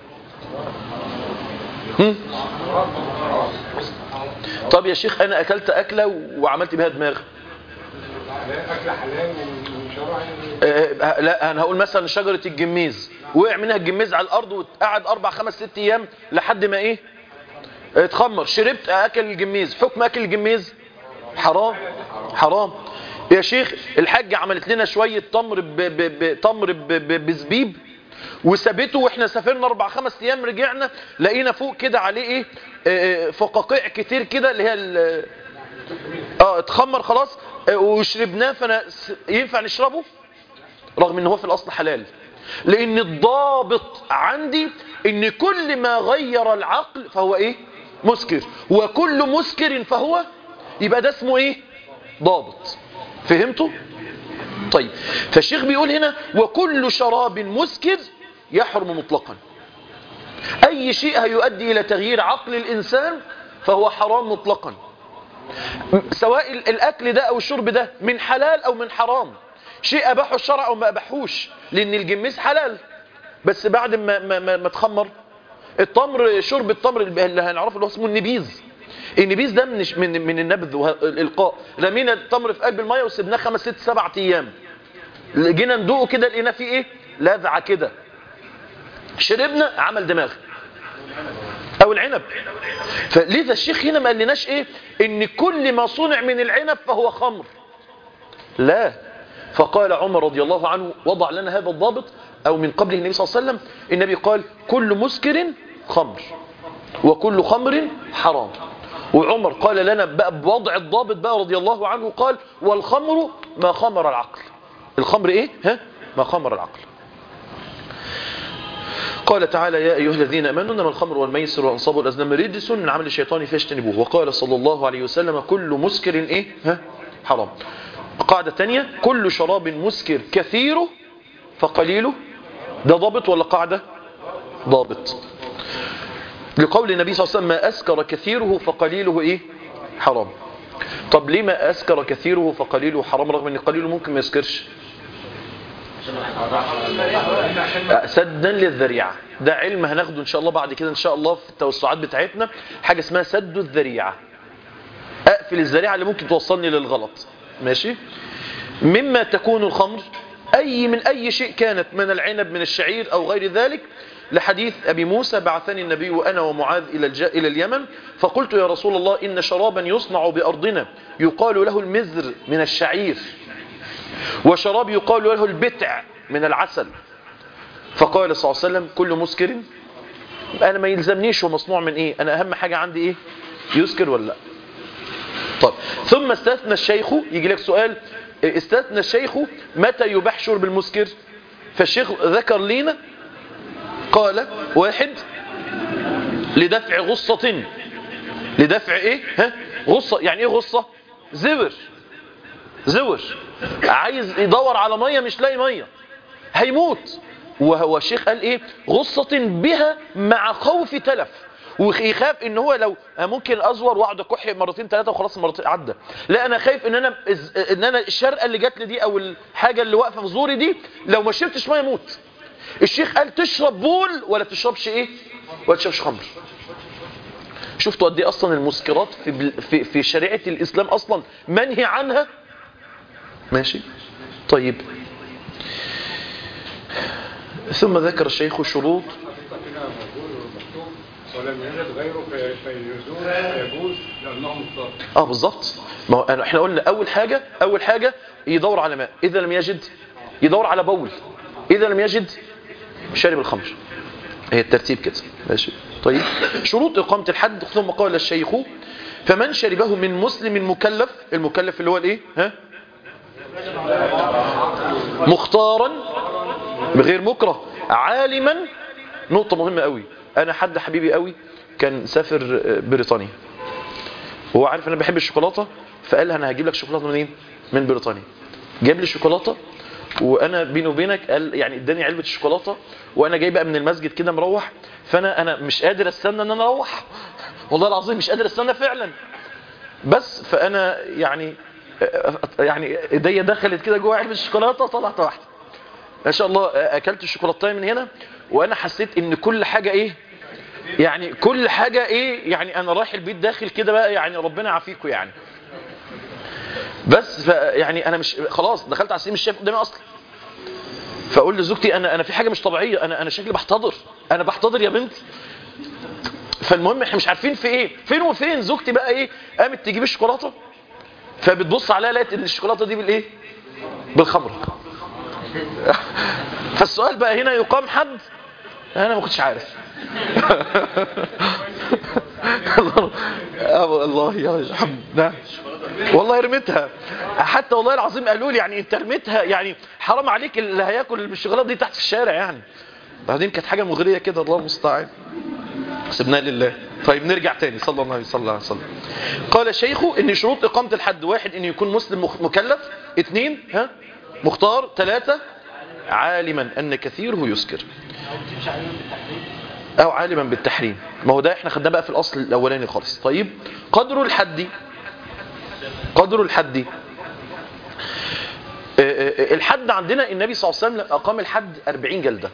هم؟ طب يا شيخ انا اكلت اكله وعملت بها دماغ أكل حلال وشرعي آه، لا انا هقول مثلا شجره الجميز وقع منها الجميز على الارض وقعد اربع خمس ست ايام لحد ما ايه اتخمر شربت اكل الجميز حكم اكل الجميز حرام حرام يا شيخ الحاجة عملت لنا شوية تمر ب... ب... ب... تمر ب... ب... بزبيب وسابته واحنا سافرنا اربع خمس ايام رجعنا لقينا فوق كده عليه ايه آه، فقاقيع كتير كده اللي هي ال... اه اتخمر خلاص آه، وشربناه فانا س- ينفع نشربه رغم ان هو في الاصل حلال لان الضابط عندي ان كل ما غير العقل فهو ايه مسكر وكل مسكر فهو يبقى ده اسمه ايه ضابط فهمتوا طيب فالشيخ بيقول هنا وكل شراب مسكر يحرم مطلقا اي شيء هيؤدي الى تغيير عقل الانسان فهو حرام مطلقا سواء ال- الاكل ده او الشرب ده من حلال او من حرام شيء اباحه الشرع او ما اباحوش لان الجميز حلال بس بعد ما ما ما, ما تخمر التمر شرب التمر اللي هنعرفه اللي هو اسمه النبيذ النبيذ ده من من من النبذ والالقاء رمينا التمر في قلب الميه وسبناه خمس ست سبع ايام جينا ندوقه كده لقينا فيه ايه لذعه كده شربنا عمل دماغ او العنب فلذا الشيخ هنا ما قالناش ايه ان كل ما صنع من العنب فهو خمر لا فقال عمر رضي الله عنه وضع لنا هذا الضابط او من قبله النبي صلى الله عليه وسلم النبي قال كل مسكر خمر وكل خمر حرام وعمر قال لنا بقى بوضع الضابط بقى رضي الله عنه قال والخمر ما خمر العقل الخمر ايه ها ما خمر العقل قال تعالى يا أيها الذين أمنوا إنما الخمر والميسر والأنصاب والأزلام رجس من عمل الشيطان فاجتنبوه وقال صلى الله عليه وسلم كل مسكر إيه ها حرام قاعدة تانية كل شراب مسكر كثيره فقليله ده ضابط ولا قاعدة ضابط لقول النبي صلى الله عليه وسلم ما أسكر كثيره فقليله إيه حرام طب ليه ما أسكر كثيره فقليله حرام رغم أن قليله ممكن ما يسكرش سدا للذريعة ده علم هناخده ان شاء الله بعد كده ان شاء الله في التوسعات بتاعتنا حاجة اسمها سد الذريعة اقفل الذريعة اللي ممكن توصلني للغلط ماشي مما تكون الخمر اي من اي شيء كانت من العنب من الشعير او غير ذلك لحديث ابي موسى بعثني النبي وانا ومعاذ الى الج... الى اليمن فقلت يا رسول الله ان شرابا يصنع بارضنا يقال له المزر من الشعير وشراب يقال له البتع من العسل فقال صلى الله عليه وسلم كل مسكر انا ما يلزمنيش هو مصنوع من ايه انا اهم حاجة عندي ايه يسكر ولا لا طيب ثم استثنى الشيخ يجي لك سؤال استثنى الشيخ متى يباح شرب المسكر فالشيخ ذكر لنا قال واحد لدفع غصة لدفع ايه ها غصة يعني ايه غصة زور زور عايز يدور على مية مش لاقي مية هيموت وهو الشيخ قال ايه غصة بها مع خوف تلف ويخاف ان هو لو ممكن ازور واقعد اكح مرتين ثلاثه وخلاص مرتين عدى لا انا خايف ان انا ان انا الشرقه اللي جات لي دي او الحاجه اللي واقفه في زوري دي لو ما شربتش ميه اموت الشيخ قال تشرب بول ولا تشربش ايه ولا تشربش خمر شفتوا قد ايه اصلا المسكرات في في في شريعه الاسلام اصلا منهي عنها ماشي طيب ثم ذكر الشيخ شروط ولم يوجد غيره في- فيجوز فيجوز لانه مضطر اه بالظبط ما هو أنا- احنا قلنا اول حاجه اول حاجه يدور على ماء اذا لم يجد يدور على بول اذا لم يجد شارب الخمر هي الترتيب كده ماشي طيب شروط اقامه الحد ثم قال الشيخ فمن شربه من مسلم مكلف المكلف اللي هو الايه ها مختارا بغير مكره عالما نقطة مهمة قوي انا حد حبيبي قوي كان سافر بريطانيا هو عارف ان انا بحب الشوكولاتة فقال لي انا هجيب لك شوكولاتة منين من بريطانيا جاب لي شوكولاتة وانا بيني وبينك قال يعني اداني علبة الشوكولاتة وانا جاي بقى من المسجد كده مروح فانا انا مش قادر استنى ان انا اروح والله العظيم مش قادر استنى فعلا بس فانا يعني يعني ايديا دخلت كده جوه علبه الشوكولاته طلعت واحده ما شاء الله اكلت الشوكولاته من هنا وانا حسيت ان كل حاجه ايه يعني كل حاجه ايه يعني انا رايح البيت داخل كده بقى يعني ربنا يعافيكم يعني بس يعني انا مش خلاص دخلت على السرير مش شايف قدامي اصلا فاقول لزوجتي انا انا في حاجه مش طبيعيه انا انا شكلي بحتضر انا بحتضر يا بنتي فالمهم احنا مش عارفين في ايه فين وفين زوجتي بقى ايه قامت تجيب الشوكولاته فبتبص عليها لقيت ان الشوكولاته دي بالايه بالخمر فالسؤال بقى هنا يقام حد انا ما كنتش عارف الله الله يا حمد نعم والله رميتها حتى والله العظيم قالوا لي يعني انت رميتها يعني حرام عليك اللي هياكل الشوكولاته دي تحت في الشارع يعني بعدين كانت حاجه مغريه كده الله المستعان سبناه لله طيب نرجع تاني صلى الله عليه وسلم قال الشيخ ان شروط اقامه الحد واحد ان يكون مسلم مكلف اثنين ها مختار ثلاثة عالما ان كثيره يسكر او عالما بالتحريم ما هو ده احنا خدناه بقى في الاصل الاولاني خالص طيب قدر الحد قدر الحد الحد عندنا النبي صلى الله عليه وسلم اقام الحد 40 جلده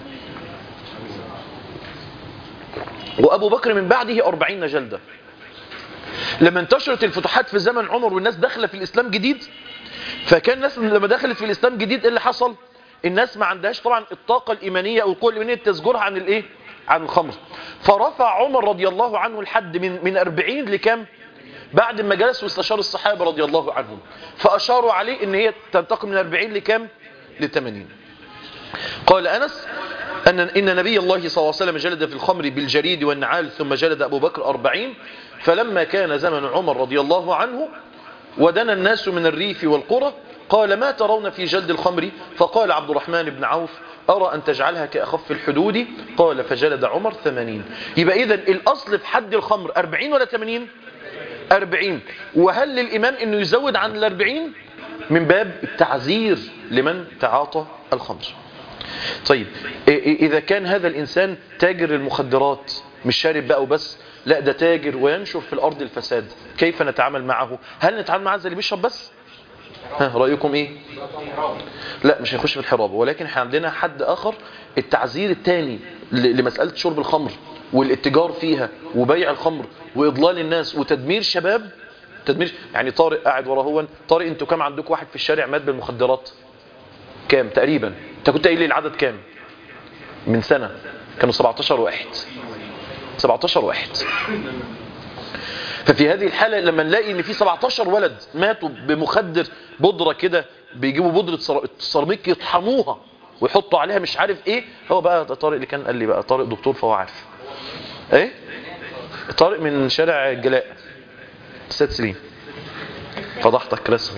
وأبو بكر من بعده أربعين جلدة لما انتشرت الفتوحات في زمن عمر والناس داخله في الإسلام جديد فكان الناس لما دخلت في الإسلام جديد ايه اللي حصل الناس ما عندهاش طبعا الطاقة الإيمانية أو القوة الإيمانية تسجرها عن الإيه عن الخمر فرفع عمر رضي الله عنه الحد من من 40 لكام بعد ما جلس واستشار الصحابة رضي الله عنهم فأشاروا عليه ان هي تنتقل من 40 لكام ل 80 قال أنس أن إن نبي الله صلى الله عليه وسلم جلد في الخمر بالجريد والنعال ثم جلد أبو بكر أربعين فلما كان زمن عمر رضي الله عنه ودنا الناس من الريف والقرى قال ما ترون في جلد الخمر فقال عبد الرحمن بن عوف أرى أن تجعلها كأخف الحدود قال فجلد عمر ثمانين يبقى إذن الأصل في حد الخمر أربعين ولا ثمانين أربعين وهل للإمام أنه يزود عن الأربعين من باب التعزير لمن تعاطى الخمر طيب إذا كان هذا الإنسان تاجر المخدرات مش شارب بقى وبس لا ده تاجر وينشر في الأرض الفساد كيف نتعامل معه هل نتعامل معه زي اللي بيشرب بس ها رأيكم إيه لا مش هنخش في الحرابة ولكن احنا عندنا حد آخر التعزير الثاني لمسألة شرب الخمر والاتجار فيها وبيع الخمر وإضلال الناس وتدمير شباب تدمير يعني طارق قاعد ورا هو طارق انتوا كام عندكم واحد في الشارع مات بالمخدرات كام تقريبا انت كنت قايل لي العدد كام من سنة كانوا 17 واحد 17 واحد ففي هذه الحالة لما نلاقي ان في 17 ولد ماتوا بمخدر بودرة كده بيجيبوا بودرة سيراميك يطحنوها ويحطوا عليها مش عارف ايه هو بقى طارق اللي كان قال لي بقى طارق دكتور فهو عارف ايه طارق من شارع الجلاء استاذ سليم فضحتك رسمي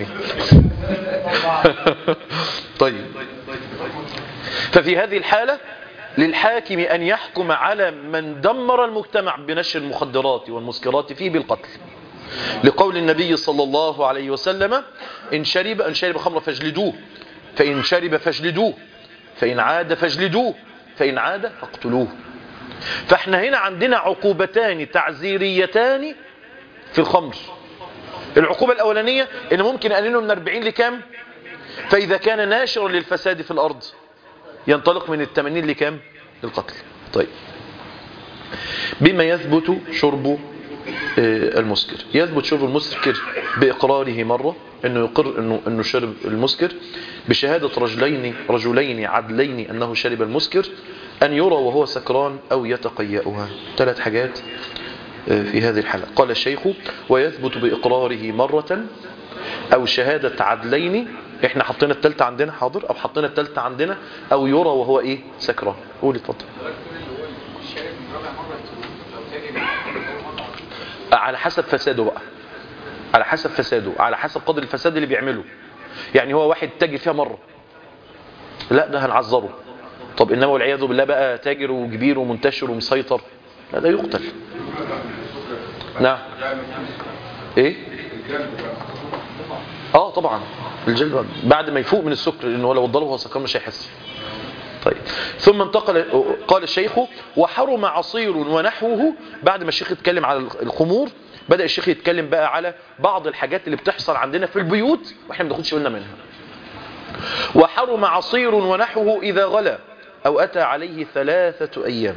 طيب ففي هذه الحالة للحاكم أن يحكم على من دمر المجتمع بنشر المخدرات والمسكرات فيه بالقتل لقول النبي صلى الله عليه وسلم إن شرب أن شرب خمر فاجلدوه فإن شرب فاجلدوه فإن عاد فاجلدوه فإن عاد فاقتلوه فاحنا هنا عندنا عقوبتان تعزيريتان في الخمر العقوبة الأولانية إن ممكن أقلله من 40 لكام فإذا كان ناشرا للفساد في الأرض ينطلق من التمانين لكام للقتل طيب بما يثبت شرب المسكر يثبت شرب المسكر بإقراره مرة أنه يقر أنه, أنه شرب المسكر بشهادة رجلين رجلين عدلين أنه شرب المسكر أن يرى وهو سكران أو يتقيأها ثلاث حاجات في هذه الحالة قال الشيخ ويثبت بإقراره مرة أو شهادة عدلين احنا حطينا التالتة عندنا حاضر أو حطينا التالتة عندنا أو يرى وهو إيه سكران قول اتفضل على حسب فساده بقى على حسب فساده على حسب قدر الفساد اللي بيعمله يعني هو واحد تاجر فيها مرة لا ده هنعذره طب إنما والعياذ بالله بقى تاجر وكبير ومنتشر ومسيطر لا ده يقتل نعم ايه اه طبعا الجلد بعد ما يفوق من السكر لانه لو ضله هو سكر مش هيحس طيب ثم انتقل قال الشيخ وحرم عصير ونحوه بعد ما الشيخ اتكلم على الخمور بدأ الشيخ يتكلم بقى على بعض الحاجات اللي بتحصل عندنا في البيوت واحنا ما بناخدش بالنا منها وحرم عصير ونحوه إذا غلى أو أتى عليه ثلاثة أيام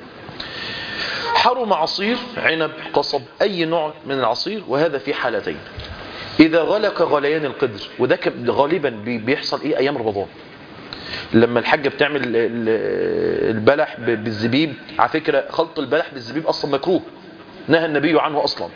حرم عصير عنب قصب أي نوع من العصير وهذا في حالتين إذا غلى كغليان القدر وده كان غالبا بي- بيحصل إيه أيام رمضان لما الحاجة بتعمل ال- ال- البلح ب- بالزبيب على فكرة خلط البلح بالزبيب أصلا مكروه نهى النبي عنه أصلا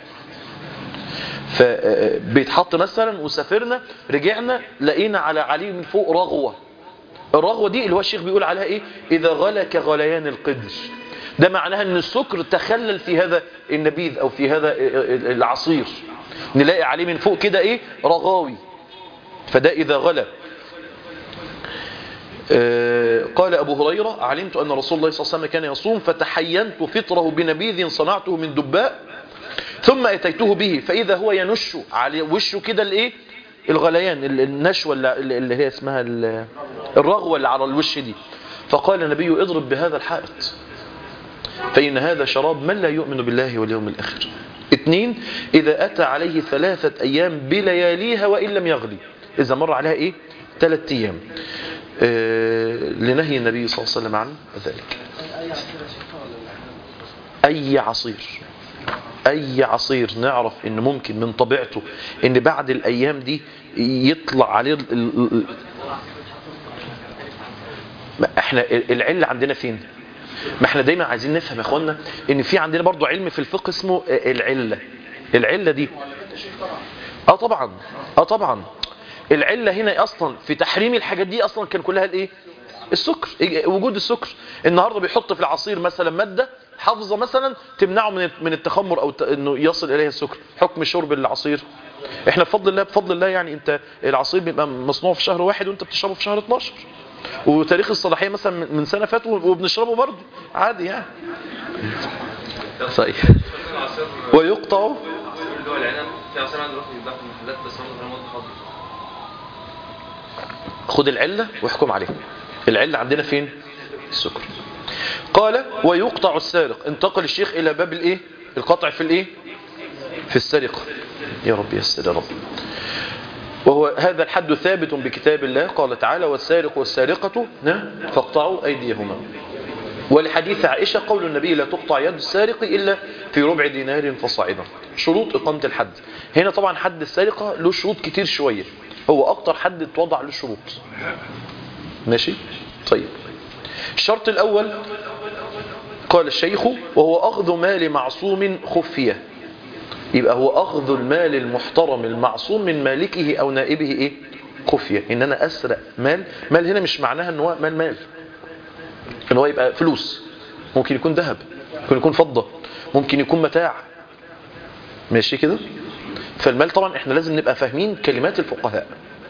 فبيتحط مثلا وسافرنا رجعنا لقينا على عليه من فوق رغوة الرغوة دي اللي هو الشيخ بيقول عليها ايه اذا غلى كغليان القدر ده معناها ان السكر تخلل في هذا النبيذ او في هذا العصير نلاقي عليه من فوق كده ايه رغاوي فده اذا غلى آه، قال أبو هريرة علمت أن رسول الله صلى الله عليه وسلم كان يصوم فتحينت فطره بنبيذ صنعته من دباء ثم أتيته به فإذا هو ينش على وشه كده الايه الغليان ال- النشوة اللي اللي هي اسمها ال- الرغوة اللي على الوش دي فقال النبي اضرب بهذا الحائط فإن هذا شراب من لا يؤمن بالله واليوم الآخر اثنين إذا أتى عليه ثلاثة أيام بلياليها وإن لم يغلي إذا مر عليها إيه ثلاثة أيام آه، لنهي النبي صلى الله عليه وسلم عن ذلك أي عصير أي عصير نعرف إن ممكن من طبيعته إن بعد الأيام دي يطلع عليه ال- ال- ال- ما احنا العلة عندنا فين ما احنا دايما عايزين نفهم يا اخوانا ان في عندنا برضو علم في الفقه اسمه العلة العلة دي اه طبعا اه طبعا العلة هنا اصلا في تحريم الحاجات دي اصلا كان كلها الايه السكر إيه- وجود السكر النهارده بيحط في العصير مثلا مادة حافظة مثلا تمنعه من من التخمر او ت- انه يصل اليه السكر حكم شرب العصير احنا بفضل الله بفضل الله يعني انت العصير بيبقى مصنوع في شهر واحد وانت بتشربه في شهر 12 وتاريخ الصلاحية مثلا من- من سنة فات وبنشربه برضه عادي يعني صحيح ويقطع اللي هو العنب في عصير عنده دلوقتي بيتباع في المحلات بس هو غير مواد خالص خد العلة واحكم عليها العلة عندنا فين السكر قال ويقطع السارق انتقل الشيخ الى باب الايه القطع في الايه في السرقة يا رب يسر يا رب وهو هذا الحد ثابت بكتاب الله قال تعالى والسارق والسارقة نعم، فاقطعوا أيديهما ولحديث عائشة قول النبي لا تقطع يد السارق إلا في ربع دينار فصاعدا شروط إقامة الحد هنا طبعا حد السرقة له شروط كتير شوية هو أكتر حد اتوضع له شروط ماشي طيب الشرط الأول قال الشيخ وهو أخذ مال معصوم خفية يبقى هو أخذ المال المحترم المعصوم من مالكه أو نائبه إيه خفية إن أنا أسرق مال مال هنا مش معناها أن هو مال مال ان هو يبقى فلوس ممكن يكون ذهب ممكن يكون فضة ممكن يكون متاع ماشي كده فالمال طبعا احنا لازم نبقى فاهمين كلمات الفقهاء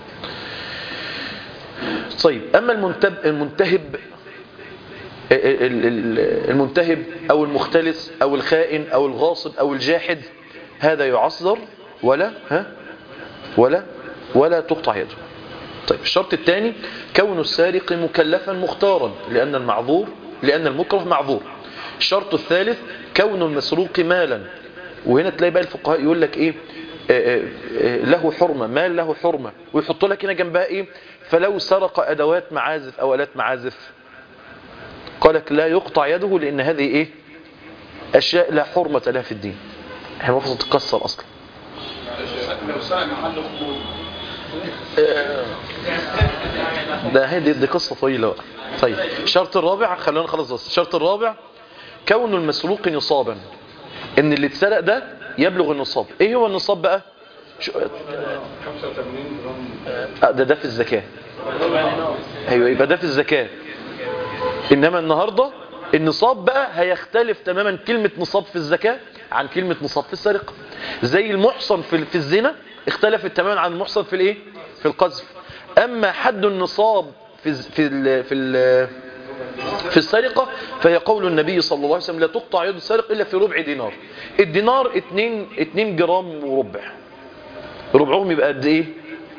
طيب اما المنتب المنتهب ال- ال- المنتهب او المختلس او الخائن او الغاصب او الجاحد هذا يعصر ولا ها ولا ولا تقطع يده طيب الشرط الثاني كون السارق مكلفا مختارا لأن المعذور لأن المكره معذور الشرط الثالث كون المسروق مالا وهنا تلاقي بقى الفقهاء يقول لك ايه آه، آه، آه، له حرمة مال له حرمة ويحط لك هنا جنبها ايه فلو سرق أدوات معازف أو آلات معازف قال لك لا يقطع يده لأن هذه ايه أشياء لا حرمة لها في الدين احنا المفروض تتكسر أصلا لو سرق محل خمور ده هذه دي قصة طويلة بقى. طيب الشرط الرابع خلونا نخلص بس الشرط الرابع كون المسروق نصابا ان اللي اتسرق ده يبلغ النصاب ايه هو النصاب بقى شو... 85 جرام آه، ده ده في الزكاة ايوه يبقى ده في الزكاة انما النهاردة النصاب بقى هيختلف تماما كلمة نصاب في الزكاة عن كلمة نصاب في السرقة زي المحصن في في الزنا اختلفت تماما عن المحصن في الايه في القذف أما حد النصاب في في ال في ال في السرقة فهي قول النبي صلى الله عليه وسلم لا تقطع يد السارق إلا في ربع دينار الدينار 2 2 جرام وربع ربعهم يبقى قد ايه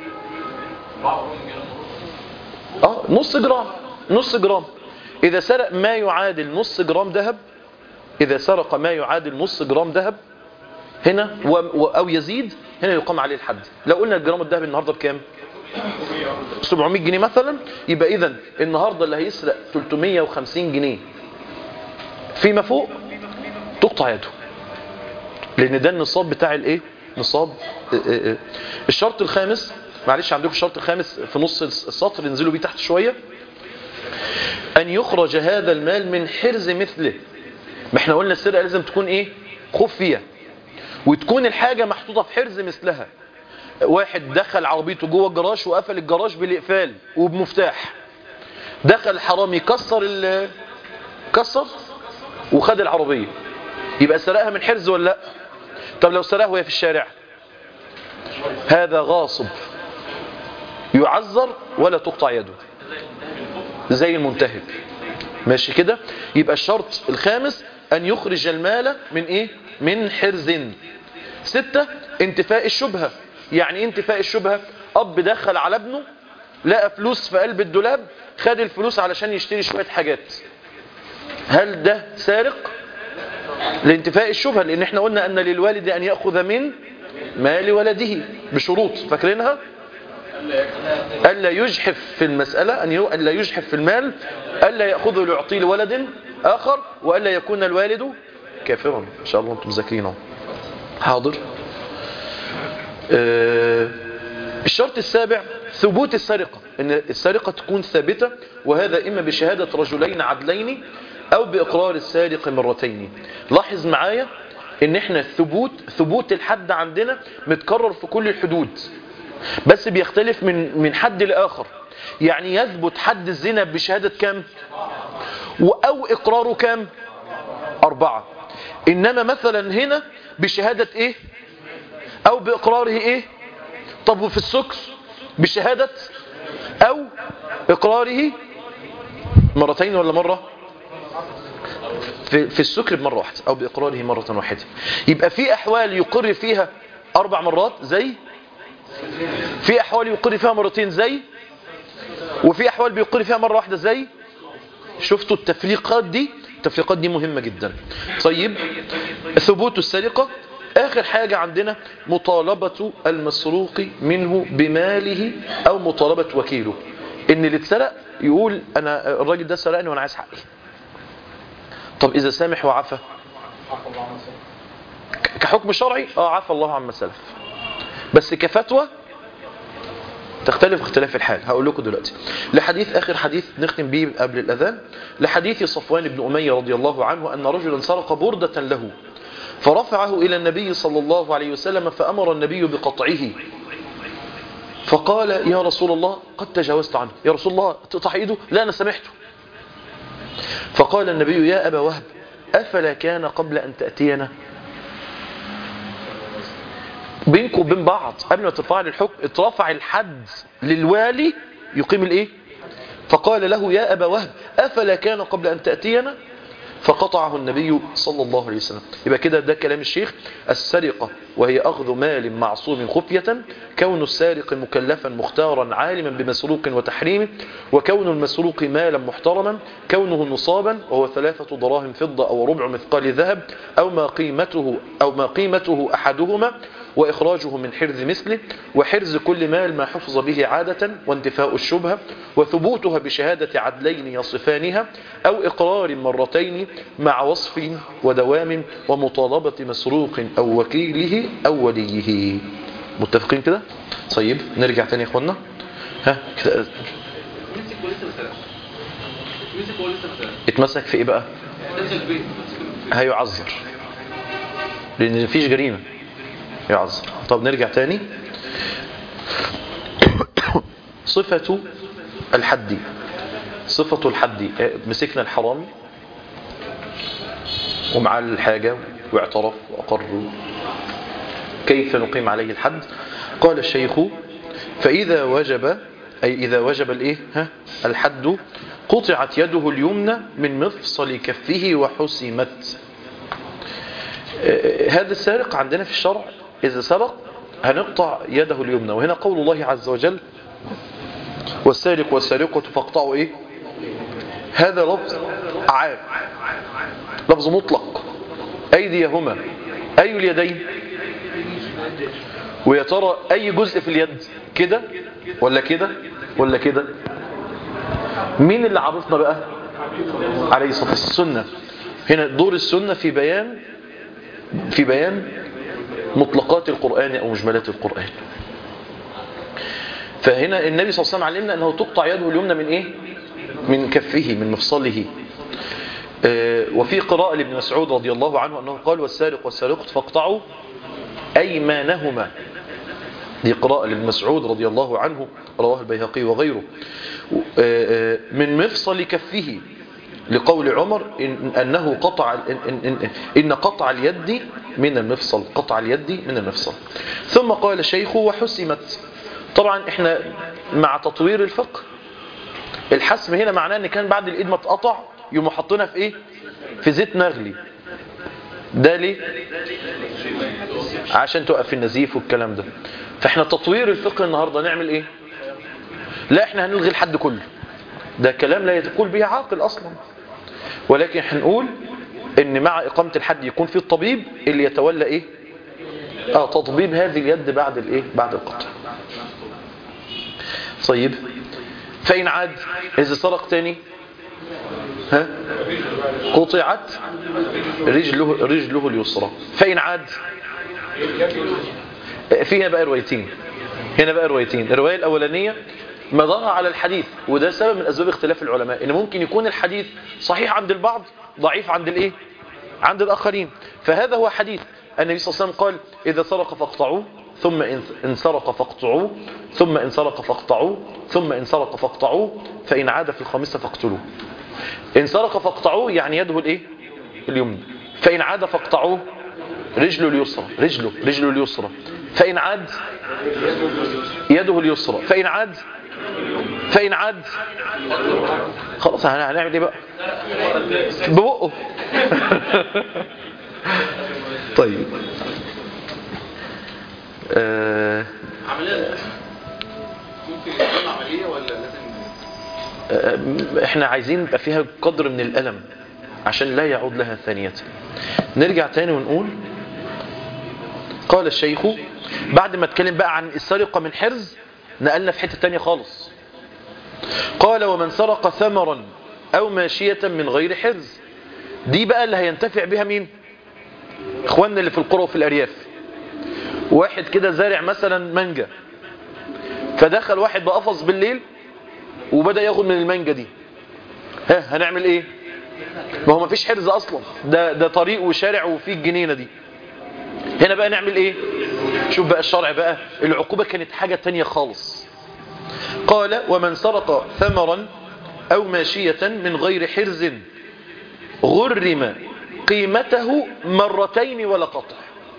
اه نص جرام نص جرام اذا سرق ما يعادل نص جرام ذهب اذا سرق ما يعادل نص جرام ذهب هنا و... و... او يزيد هنا يقام عليه الحد لو قلنا الجرام الذهب النهارده بكام 700 جنيه مثلا يبقى اذا النهارده اللي هيسرق 350 جنيه فيما فوق تقطع يده لان ده النصاب بتاع الايه نصاب آه، آه، آه. الشرط الخامس معلش عندكم الشرط الخامس في نص السطر انزلوا بيه تحت شويه ان يخرج هذا المال من حرز مثله ما احنا قلنا السرقه لازم تكون ايه خفيه وتكون الحاجه محطوطه في حرز مثلها واحد دخل عربيته جوه الجراج وقفل الجراج بالاقفال وبمفتاح دخل حرامي كسر ال كسر وخد العربيه يبقى سرقها من حرز ولا لا طب لو سرقها وهي في الشارع هذا غاصب يعذر ولا تقطع يده زي المنتهب ماشي كده يبقى الشرط الخامس أن يخرج المال من إيه من حرز ستة انتفاء الشبهة يعني إيه انتفاء الشبهة أب دخل على ابنه لقى فلوس في قلب الدولاب خد الفلوس علشان يشتري شوية حاجات هل ده سارق لانتفاء الشبهة لأن احنا قلنا أن للوالد أن يأخذ من مال ولده بشروط فاكرينها ألا يجحف في المسألة أن يو... ألا يجحف في المال ألا يأخذه ليعطيه لولد آخر وألا يكون الوالد كافرا إن شاء الله أنتم ذاكرين اهو. حاضر آه، الشرط السابع ثبوت السرقة ان السرقة تكون ثابتة وهذا اما بشهادة رجلين عدلين او باقرار السارق مرتين لاحظ معايا ان احنا الثبوت ثبوت الحد عندنا متكرر في كل الحدود بس بيختلف من من حد لاخر يعني يثبت حد الزنا بشهادة كام او اقراره كام اربعة انما مثلا هنا بشهادة ايه او باقراره ايه طب وفي السكر بشهادة او اقراره مرتين ولا مرة في, في السكر بمرة واحدة او باقراره مرة واحدة يبقى في احوال يقر فيها اربع مرات زي في احوال يقر فيها مرتين زي وفي احوال بيقر فيها مرة واحدة زي شفتوا التفريقات دي التفريقات دي مهمة جدا طيب ثبوت السرقة آخر حاجة عندنا مطالبة المسروق منه بماله أو مطالبة وكيله إن اللي اتسرق يقول أنا الراجل ده سرقني وأنا عايز حقي طب إذا سامح وعفى كحكم شرعي اه عفى الله عما سلف بس كفتوى تختلف اختلاف الحال هقول لكم دلوقتي لحديث آخر حديث نختم به قبل الأذان لحديث صفوان بن أمية رضي الله عنه أن رجلا سرق بردة له فرفعه إلى النبي صلى الله عليه وسلم فأمر النبي بقطعه فقال يا رسول الله قد تجاوزت عنه يا رسول الله تقطع ايده لا أنا سمحته فقال النبي يا أبا وهب أفلا كان قبل أن تأتينا بينكم وبين بعض قبل ما ترفع الحكم اترفع الحد للوالي يقيم الايه فقال له يا أبا وهب أفلا كان قبل أن تأتينا فقطعه النبي صلى الله عليه وسلم يبقى كده ده كلام الشيخ السرقة وهي أخذ مال معصوم خفية كون السارق مكلفا مختارا عالما بمسروق وتحريمه وكون المسروق مالا محترما كونه نصابا وهو ثلاثة دراهم فضة أو ربع مثقال ذهب أو ما قيمته أو ما قيمته أحدهما وإخراجه من حرز مثله وحرز كل مال ما حفظ به عادة وانتفاء الشبهة وثبوتها بشهادة عدلين يصفانها أو إقرار مرتين مع وصف ودوام ومطالبة مسروق أو وكيله أو وليه متفقين كده؟ طيب نرجع تاني يا اخوانا ها كده مسك ولسه ما سرقش مسك ولسه ما سرقش اتمسك في ايه بقى دخل البيت مسك في البيت. هيعذر لان مفيش جريمة يعذر طب نرجع تاني صفة الحد صفة الحد اه، مسكنا الحرام ومع الحاجة واعترف وأقر كيف نقيم عليه الحد قال الشيخ فإذا وجب أي إذا وجب الإيه ها الحد قطعت يده اليمنى من مفصل كفه وحسمت آه، هذا السارق عندنا في الشرع إذا سرق هنقطع يده اليمنى وهنا قول الله عز وجل والسارق والسارقة فاقطعوا إيه هذا لفظ عام لفظ مطلق أيديهما أي اليدين ويا ترى أي جزء في اليد كده ولا كده ولا كده مين اللي عرفنا بقى عليه الصلاة والسلام السنة هنا دور السنة في بيان في بيان مطلقات القرآن أو مجملات القرآن فهنا النبي صلى الله عليه وسلم علمنا أنه تقطع يده اليمنى من إيه من كفه من مفصله آه، وفي قراءة لابن مسعود رضي الله عنه أنه قال والسارق والسارقة فاقطعوا أيمانهما دي قراءة لابن مسعود رضي الله عنه رواه البيهقي وغيره آه، آه، من مفصل كفه لقول عمر إن أنه قطع إن, إن, إن, إن قطع اليد من المفصل قطع اليد من المفصل ثم قال شيخه وحسمت طبعا احنا مع تطوير الفقه الحسم هنا معناه ان كان بعد الايد ما اتقطع يقوموا حاطينها في ايه في زيت مغلي ده ليه عشان توقف في النزيف والكلام ده فاحنا تطوير الفقه النهارده نعمل ايه لا احنا هنلغي الحد كله ده كلام لا يقول به عاقل اصلا ولكن هنقول ان مع اقامه الحد يكون في الطبيب اللي يتولى ايه اه تطبيب هذه اليد بعد الايه بعد القطع طيب فإن عاد إذا سرق تاني ها قطعت رجله رجله اليسرى فإن عاد فيها بقى روايتين هنا بقى روايتين الرواية الأولانية مدارها على الحديث وده سبب من أسباب اختلاف العلماء إن ممكن يكون الحديث صحيح عند البعض ضعيف عند الإيه عند الآخرين فهذا هو حديث النبي صلى الله عليه وسلم قال إذا سرق فاقطعوه ثم إن سرق فاقطعوه ثم إن سرق فاقطعوه ثم إن سرق فاقطعوه فإن عاد في الخامسة فاقتلوه إن سرق فاقطعوه يعني يده الإيه اليمنى فإن عاد فاقطعوه رجله اليسرى رجله رجله اليسرى فإن عاد يده اليسرى فإن عاد فإن عاد خلاص هنعمل ايه بقى ببقه طيب آه آه، احنا عايزين يبقى فيها قدر من الألم عشان لا يعود لها ثانية نرجع تاني ونقول قال الشيخ بعد ما اتكلم بقى عن السرقة من حرز نقلنا في حتة تانية خالص قال ومن سرق ثمرا أو ماشية من غير حرز دي بقى اللي هينتفع بها مين اخواننا اللي في القرى وفي الأرياف واحد كده زارع مثلا مانجا فدخل واحد بقفص بالليل وبدأ ياخد من المانجا دي ها هنعمل ايه ما هو ما فيش حرز اصلا ده ده طريق وشارع وفيه الجنينه دي هنا بقى نعمل ايه شوف بقى الشرع بقى العقوبه كانت حاجه تانية خالص قال ومن سرق ثمرا او ماشيه من غير حرز غرم قيمته مرتين ولا قطع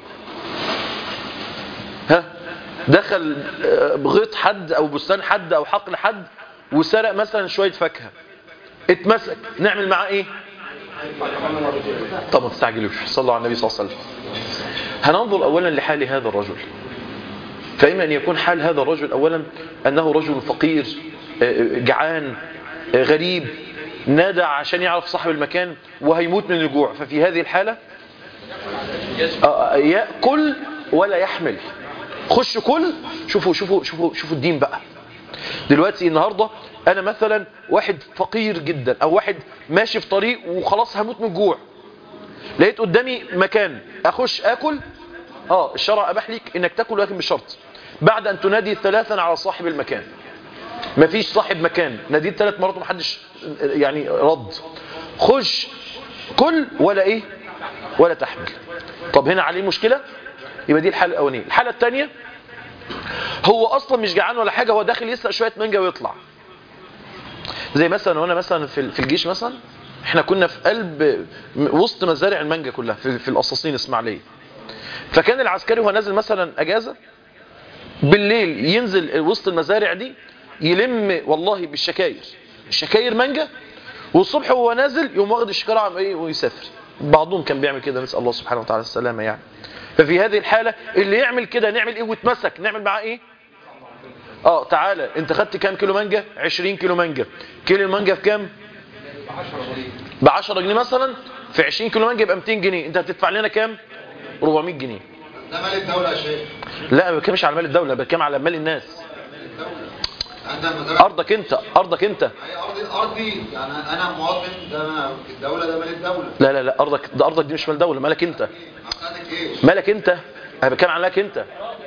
ها دخل آه، بغيط حد او بستان حد او حقل حد وسرق مثلا شويه فاكهه اتمسك نعمل معاه ايه طب ما تستعجلوش صلوا على النبي صلى الله عليه وسلم هننظر اولا لحال هذا الرجل فإما أن يكون حال هذا الرجل أولا أنه رجل فقير آه، جعان آه، غريب نادى عشان يعرف صاحب المكان وهيموت من الجوع ففي هذه الحالة آه، يأكل ولا يحمل خش كل شوفوا شوفوا شوفوا شوفوا الدين بقى دلوقتي النهاردة أنا مثلا واحد فقير جدا أو واحد ماشي في طريق وخلاص هموت من الجوع لقيت قدامي مكان أخش أكل اه الشرع أباح ليك إنك تاكل ولكن بشرط بعد أن تنادي ثلاثا على صاحب المكان مفيش صاحب مكان ناديت ثلاث مرات ومحدش يعني رد خش كل ولا ايه ولا تحمل طب هنا عليه مشكلة يبقى دي الحالة الأولانية الحالة الثانية هو أصلا مش جعان ولا حاجة هو داخل يسرق شوية مانجا ويطلع زي مثلا وانا مثلا في في الجيش مثلا احنا كنا في قلب وسط مزارع المانجا كلها في, في القصاصين اسماعيليه فكان العسكري وهو نازل مثلا اجازه بالليل ينزل وسط المزارع دي يلم والله بالشكاير الشكاير مانجا والصبح وهو نازل يقوم واخد الشكارة عم ايه ويسافر بعضهم كان بيعمل كده نسال الله سبحانه وتعالى السلامه يعني ففي هذه الحاله اللي يعمل كده نعمل ايه ويتمسك نعمل معاه ايه اه تعالى انت خدت كام كيلو مانجا 20 كيلو مانجا كيلو المانجا بكام ب 10 جنيه مثلا في 20 كيلو مانجا يبقى 200 جنيه انت هتدفع لنا كام 400 جنيه ده مال الدولة يا شيخ لا ما بتكلمش على مال الدوله بتكلم على مال الناس عندنا مزارع ارضك انت ارضك انت هي ارضي ارضي يعني انا مواطن ده ما- الدولة ده مال الدولة لا لا لا ارضك ده ارضك دي مش مال دوله مالك انت مقصدك ايه؟ مالك انت انا بتكلم على مالك انت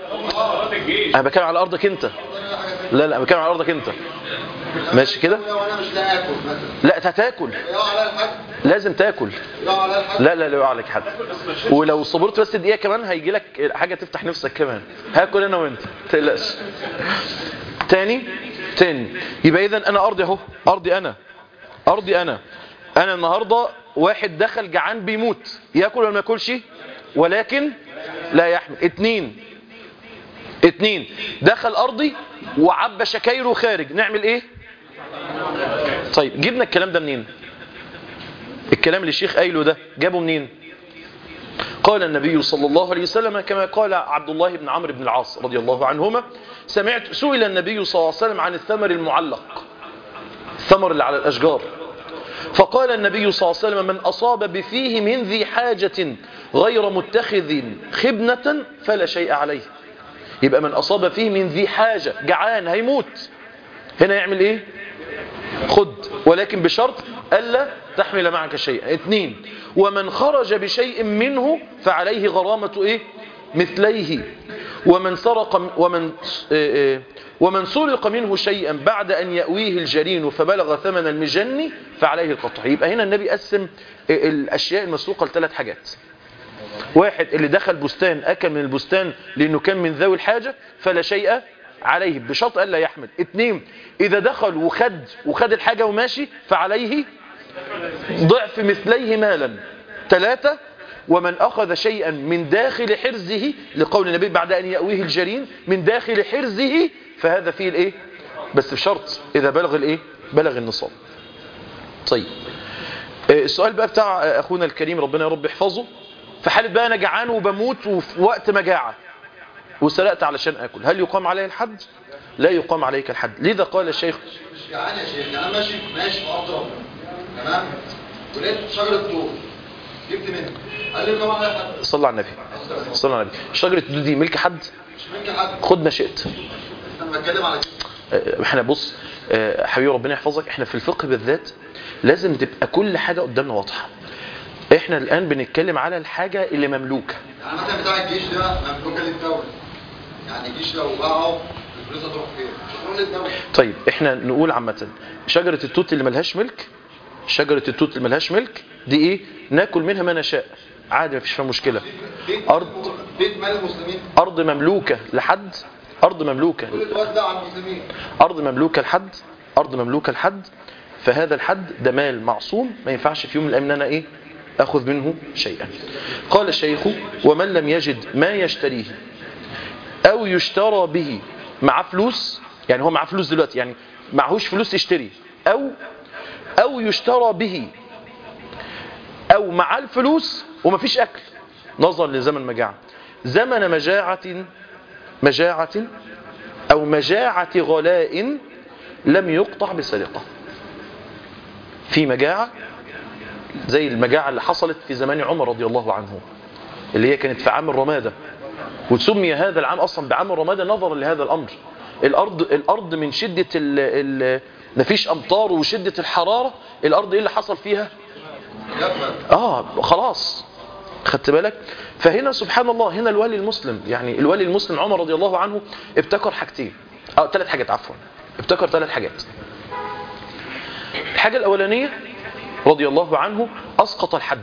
انا بتكلم على ارضك انت لا لا بتكلم على ارضك انت ماشي كده وانا مش لاقي اكل مثلا لا هتاكل يقع على الحد لازم تاكل يقع على الحد لا لا لا يقع عليك حد ولو صبرت بس دقيقه كمان هيجي لك حاجه تفتح نفسك كمان هاكل انا وانت ما تقلقش تاني تاني يبقى اذا انا ارضي اهو ارضي انا ارضي انا انا النهارده واحد دخل جعان بيموت ياكل ولا ما ياكلش ولكن لا يحمل اتنين اتنين دخل ارضي وعبى شكايره خارج نعمل ايه طيب جبنا الكلام ده منين الكلام اللي الشيخ قايله ده جابه منين قال النبي صلى الله عليه وسلم كما قال عبد الله بن عمرو بن العاص رضي الله عنهما سمعت سئل النبي صلى الله عليه وسلم عن الثمر المعلق الثمر اللي على الأشجار فقال النبي صلى الله عليه وسلم من أصاب بفيه من ذي حاجة غير متخذ خبنة فلا شيء عليه يبقى من أصاب فيه من ذي حاجة جعان هيموت هنا يعمل ايه خد ولكن بشرط ألا تحمل معك شيئا اثنين ومن خرج بشيء منه فعليه غرامة ايه مثليه ومن سرق ومن آه، آه، ومن سرق منه شيئا بعد أن يأويه الجرين فبلغ ثمن المجن فعليه القطع يبقى هنا النبي قسم آه، الأشياء المسروقة لثلاث حاجات واحد اللي دخل بستان أكل من البستان لأنه كان من ذوي الحاجة فلا شيء عليه بشرط ألا يحمل اثنين إذا دخل وخد وخد الحاجة وماشي فعليه ضعف مثليه مالا ثلاثة ومن أخذ شيئا من داخل حرزه لقول النبي بعد أن يأويه الجرين من داخل حرزه فهذا فيه الإيه بس بشرط إذا بلغ الإيه بلغ النصاب طيب آه، السؤال بقى بتاع آه، أخونا الكريم ربنا يا رب يحفظه في حالة بقى أنا جعان وبموت وفي وقت مجاعة وسرقت علشان أكل هل يقام عليه الحد لا يقام عليك الحد لذا قال الشيخ مش جعان يا شيخ انا ماشي ماشي في ارض ربنا تمام ولقيت شجرة توت جبت منها قال لي طبعا على حد صلى على النبي صلى على النبي شجرة الدود دي ملك حد مش منك حد خد ما شئت انا بتكلم على كده آه، احنا بص آه، حبيبي ربنا يحفظك احنا في الفقه بالذات لازم تبقى كل حاجة قدامنا واضحة احنا الان بنتكلم على الحاجة اللي مملوكة يعني مثلا بتاع الجيش ده مملوكه للدوله يعني الجيش لو باعه الفلوس هتروح فين؟ مش هتروح للدوله طيب احنا نقول عامة شجرة التوت اللي ملهاش ملك شجرة التوت اللي ملهاش ملك دي ايه ناكل منها ما نشاء عادي مفيش فيها مشكلة بيت أرض. بيت مال المسلمين ارض مملوكة لحد ارض مملوكة كل توزع على المسلمين أرض مملوكة لحد أرض مملوكة لحد فهذا الحد ده مال معصوم ما ينفعش في يوم من الأيام إن أنا إيه أخذ منه شيئا قال الشيخ ومن لم يجد ما يشتريه أو يشترى به مع فلوس يعني هو معاه فلوس دلوقتي يعني معهوش فلوس يشتري أو أو يشترى به أو مع الفلوس ومفيش أكل نظرا لزمن مجاعة زمن مجاعة مجاعة أو مجاعة غلاء لم يقطع بسرقة في مجاعة زي المجاعة اللي حصلت في زمان عمر رضي الله عنه اللي هي كانت في عام الرمادة وسمي هذا العام أصلا بعام الرمادة نظرا لهذا الأمر الأرض, الأرض من شدة ال ال مفيش أمطار وشدة الحرارة الأرض إيه اللي حصل فيها جفت آه خلاص خدت بالك فهنا سبحان الله هنا الولي المسلم يعني الولي المسلم عمر رضي الله عنه ابتكر حاجتين اه ثلاث حاجات عفوا ابتكر ثلاث حاجات الحاجة الأولانية رضي الله عنه أسقط الحد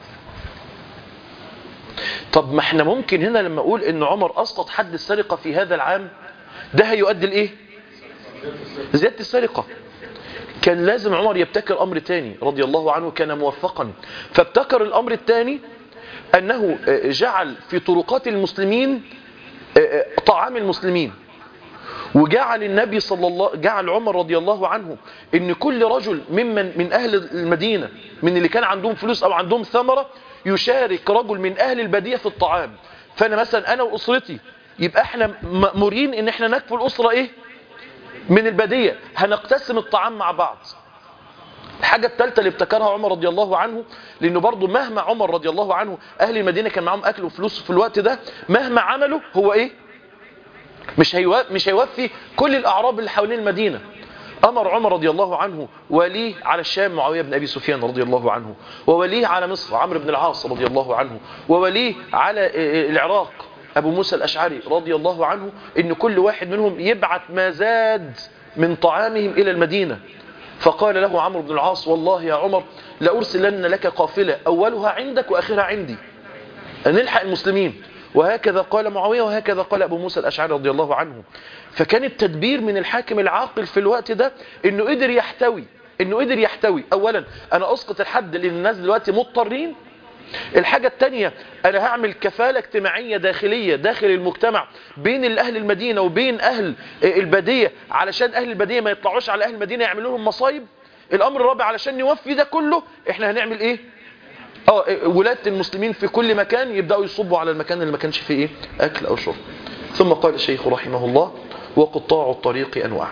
طب ما احنا ممكن هنا لما أقول إن عمر أسقط حد السرقة في هذا العام ده هيؤدي لإيه زيادة السرقة كان لازم عمر يبتكر أمر تاني رضي الله عنه كان موفقا فابتكر الأمر الثاني أنه جعل في طرقات المسلمين آه، آه، طعام المسلمين وجعل النبي صلى الله جعل عمر رضي الله عنه ان كل رجل ممن من اهل المدينه من اللي كان عندهم فلوس او عندهم ثمره يشارك رجل من اهل الباديه في الطعام فانا مثلا انا واسرتي يبقى احنا مامورين ان احنا نكفل الاسره ايه من الباديه هنقتسم الطعام مع بعض الحاجة الثالثة اللي ابتكرها عمر رضي الله عنه لأنه برضه مهما عمر رضي الله عنه أهل المدينة كان معاهم أكل وفلوس في الوقت ده مهما عملوا هو إيه؟ مش هيوفي, مش هيوفي كل الأعراب اللي حوالين المدينة أمر عمر رضي الله عنه وليه على الشام معاوية بن أبي سفيان رضي الله عنه ووليه على مصر عمرو بن العاص رضي الله عنه ووليه على آه، العراق أبو موسى الأشعري رضي الله عنه إن كل واحد منهم يبعث ما زاد من طعامهم إلى المدينة فقال له عمرو بن العاص والله يا عمر لأرسلن لك قافلة أولها عندك وآخرها عندي أن نلحق المسلمين وهكذا قال معاوية وهكذا قال أبو موسى الأشعري رضي الله عنه فكان التدبير من الحاكم العاقل في الوقت ده أنه قدر يحتوي أنه قدر يحتوي أولا أنا أسقط الحد لأن الناس دلوقتي مضطرين الحاجة التانية أنا هعمل كفالة اجتماعية داخلية داخل المجتمع بين أهل المدينة وبين أهل البادية علشان أهل البادية ما يطلعوش على أهل المدينة يعملوا لهم مصايب الأمر الرابع علشان نوفي ده كله إحنا هنعمل إيه اه ولاة المسلمين في كل مكان يبدأوا يصبوا على المكان اللي ما كانش فيه إيه أكل أو شرب ثم قال الشيخ رحمه الله وقطاع الطريق أنواع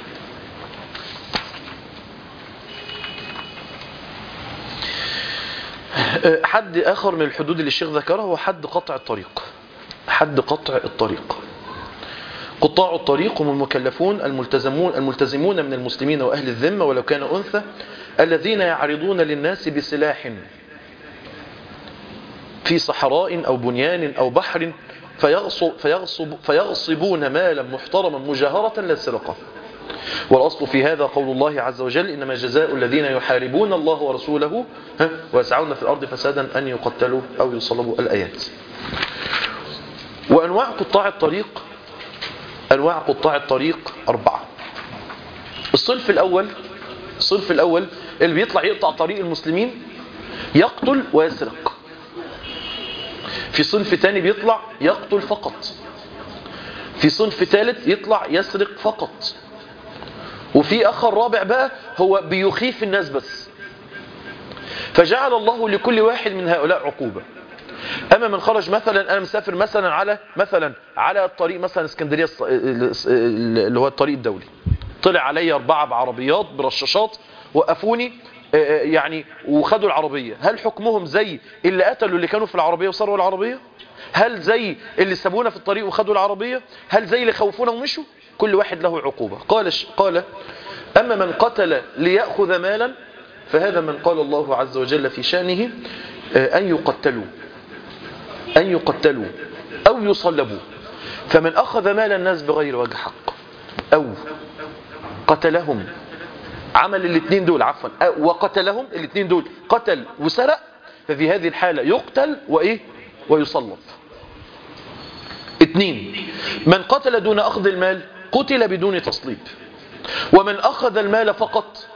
حد آخر من الحدود اللي الشيخ ذكرها هو حد قطع الطريق حد قطع الطريق قطاع الطريق هم المكلفون الملتزمون الملتزمون من المسلمين وأهل الذمة ولو كان أنثى الذين يعرضون للناس بسلاح في صحراء أو بنيان أو بحر فيغصب فيغصب فيغصبون مالا محترما مجاهرة لا سرقة والأصل في هذا قول الله عز وجل إنما جزاء الذين يحاربون الله ورسوله ها، ويسعون في الأرض فسادا أن يقتلوا أو يصلبوا الآيات وأنواع قطاع الطريق أنواع قطاع الطريق أربعة الصنف الأول الصنف الأول اللي بيطلع يقطع طريق المسلمين يقتل ويسرق في صنف تاني بيطلع يقتل فقط في صنف ثالث يطلع يسرق فقط وفي اخر رابع بقى هو بيخيف الناس بس فجعل الله لكل واحد من هؤلاء عقوبة اما من خرج مثلا انا مسافر مثلا على مثلا على الطريق مثلا اسكندريه الص- اللي هو الطريق الدولي طلع علي اربعه بعربيات برشاشات وقفوني آه، آه، يعني وخدوا العربيه هل حكمهم زي اللي قتلوا اللي كانوا في العربيه وسرقوا العربيه هل زي اللي سابونا في الطريق وخدوا العربيه هل زي اللي خوفونا ومشوا كل واحد له عقوبه قال ش- قال اما من قتل لياخذ مالا فهذا من قال الله عز وجل في شانه آه، ان يقتلوا أن يقتلوا أو يصلبوا فمن أخذ مال الناس بغير وجه حق أو قتلهم عمل الاثنين دول عفوا أو- وقتلهم الاثنين دول قتل وسرق ففي هذه الحالة يقتل وإيه ويصلب اثنين من قتل دون أخذ المال قتل بدون تصليب ومن أخذ المال فقط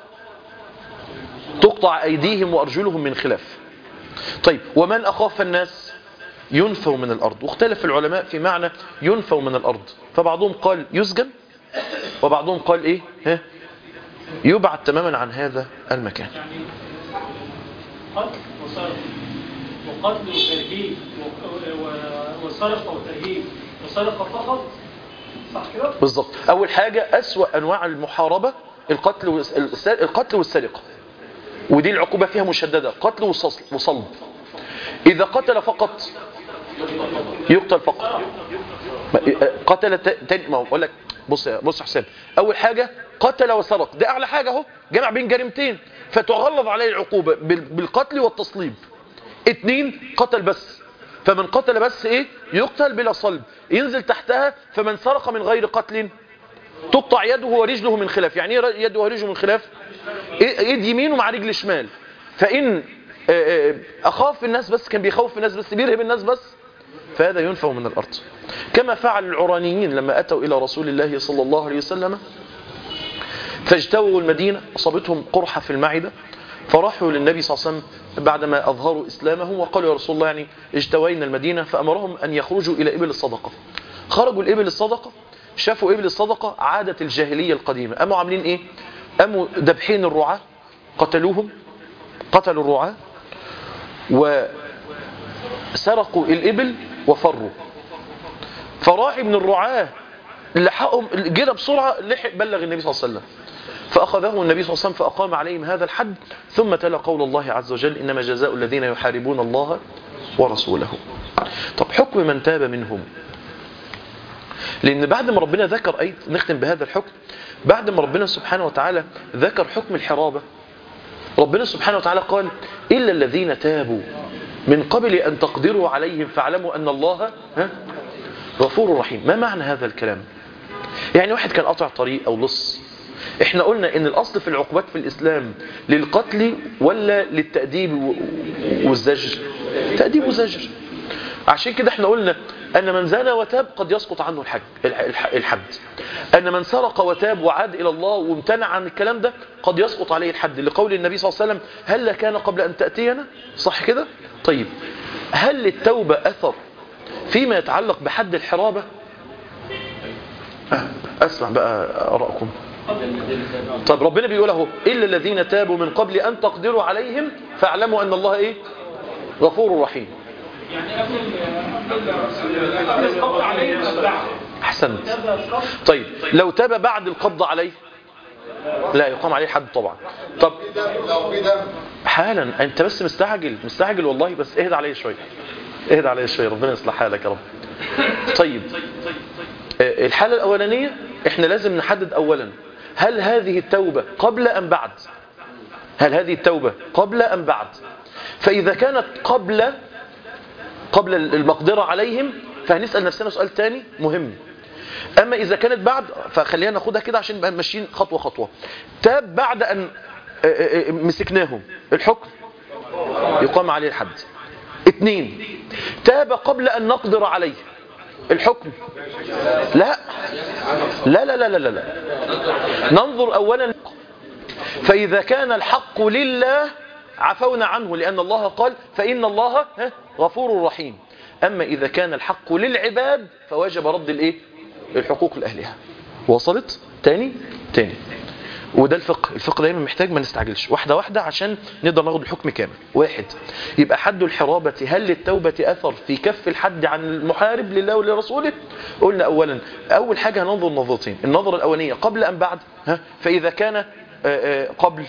تقطع أيديهم وأرجلهم من خلاف طيب ومن أخاف الناس ينفوا من الأرض واختلف العلماء في معنى ينفوا من الأرض فبعضهم قال يسجن وبعضهم قال إيه ها يبعد تماما عن هذا المكان قتل وصرف وقتل وترهيب و- و- وسرقة وترهيب وسرقة فقط صح كده؟ بالظبط أول حاجة أسوأ أنواع المحاربة القتل والس- الس- القتل والسرقة ودي العقوبة فيها مشددة قتل وصص- وصلب إذا قتل فقط يقتل فقط ما- قتل ت- تاني ما هو بقول لك بص يا بص يا حسام اول حاجه قتل وسرق ده اعلى حاجه اهو جمع بين جريمتين فتغلظ عليه العقوبه بال- بالقتل والتصليب اتنين قتل بس فمن قتل بس ايه يقتل بلا صلب ينزل تحتها فمن سرق من غير قتل تقطع يده ورجله من خلاف يعني ايه يده ورجله من خلاف إيه- ايد يمين ومع رجل شمال فان آه، آه، اخاف الناس بس كان بيخوف الناس بس بيرهب الناس بس فهذا ينفع من الأرض كما فعل العرانيين لما أتوا إلى رسول الله صلى الله عليه وسلم فاجتووا المدينة أصابتهم قرحة في المعدة فراحوا للنبي صلى الله عليه وسلم بعدما أظهروا إسلامهم وقالوا يا رسول الله يعني اجتوينا المدينة فأمرهم أن يخرجوا إلى إبل الصدقة خرجوا الإبل الصدقة شافوا إبل الصدقة عادة الجاهلية القديمة قاموا عاملين إيه قاموا دبحين الرعاة قتلوهم قتلوا الرعاة وسرقوا الإبل وفروا فراعي من الرعاة لحقهم جرى بسرعة لحق بلغ النبي صلى الله عليه وسلم فأخذه النبي صلى الله عليه وسلم فأقام عليهم هذا الحد ثم تلا قول الله عز وجل إنما جزاء الذين يحاربون الله ورسوله طب حكم من تاب منهم لأن بعد ما ربنا ذكر أي نختم بهذا الحكم بعد ما ربنا سبحانه وتعالى ذكر حكم الحرابة ربنا سبحانه وتعالى قال إلا الذين تابوا من قبل أن تقدروا عليهم فاعلموا أن الله ها غفور رحيم ما معنى هذا الكلام يعني واحد كان قطع طريق أو لص احنا قلنا ان الاصل في العقوبات في الاسلام للقتل ولا للتأديب و- والزجر تأديب وزجر عشان كده احنا قلنا ان من زنى وتاب قد يسقط عنه الحج الح- الح- الحد ان من سرق وتاب وعاد الى الله وامتنع عن الكلام ده قد يسقط عليه الحد لقول النبي صلى الله عليه وسلم هل كان قبل ان تأتينا صح كده طيب هل للتوبة اثر فيما يتعلق بحد الحرابة أه، اسمع بقى ارائكم طب ربنا بيقول اهو الا الذين تابوا من قبل ان تقدروا عليهم فاعلموا ان الله ايه غفور رحيم يعني قبل ال- قبل ال- قبل القبض عليه مبدعه احسنت هذا القبض طيب لو تاب بعد القبض عليه لا يقام عليه حد طبعا طب في دم لو في دم حالا انت بس مستعجل مستعجل والله بس اهدى عليا شويه اهدى عليا شويه ربنا يصلح حالك يا رب طيب آه، الحاله الاولانيه احنا لازم نحدد اولا هل هذه التوبه قبل ام بعد هل هذه التوبه قبل ام بعد فاذا كانت قبل قبل المقدره عليهم فهنسال نفسنا سؤال تاني مهم اما اذا كانت بعد فخلينا ناخدها كده عشان نبقى ماشيين خطوه خطوه تاب بعد ان آه، آه، آه، مسكناهم الحكم يقام عليه الحد اثنين تاب قبل ان نقدر عليه الحكم لا لا لا لا لا لا, لا. ننظر اولا فاذا كان الحق لله عفونا عنه لان الله قال فان الله ها، غفور رحيم اما اذا كان الحق للعباد فوجب رد الايه الحقوق لاهلها وصلت تاني تاني وده الفقه الفقه دايما محتاج ما نستعجلش واحده واحده عشان نقدر ناخد الحكم كامل واحد يبقى حد الحرابه هل للتوبه اثر في كف الحد عن المحارب لله ولرسوله قلنا اولا اول حاجه هننظر نظرتين النظره الاولانيه قبل ام بعد ها فاذا كان آه، آه، قبل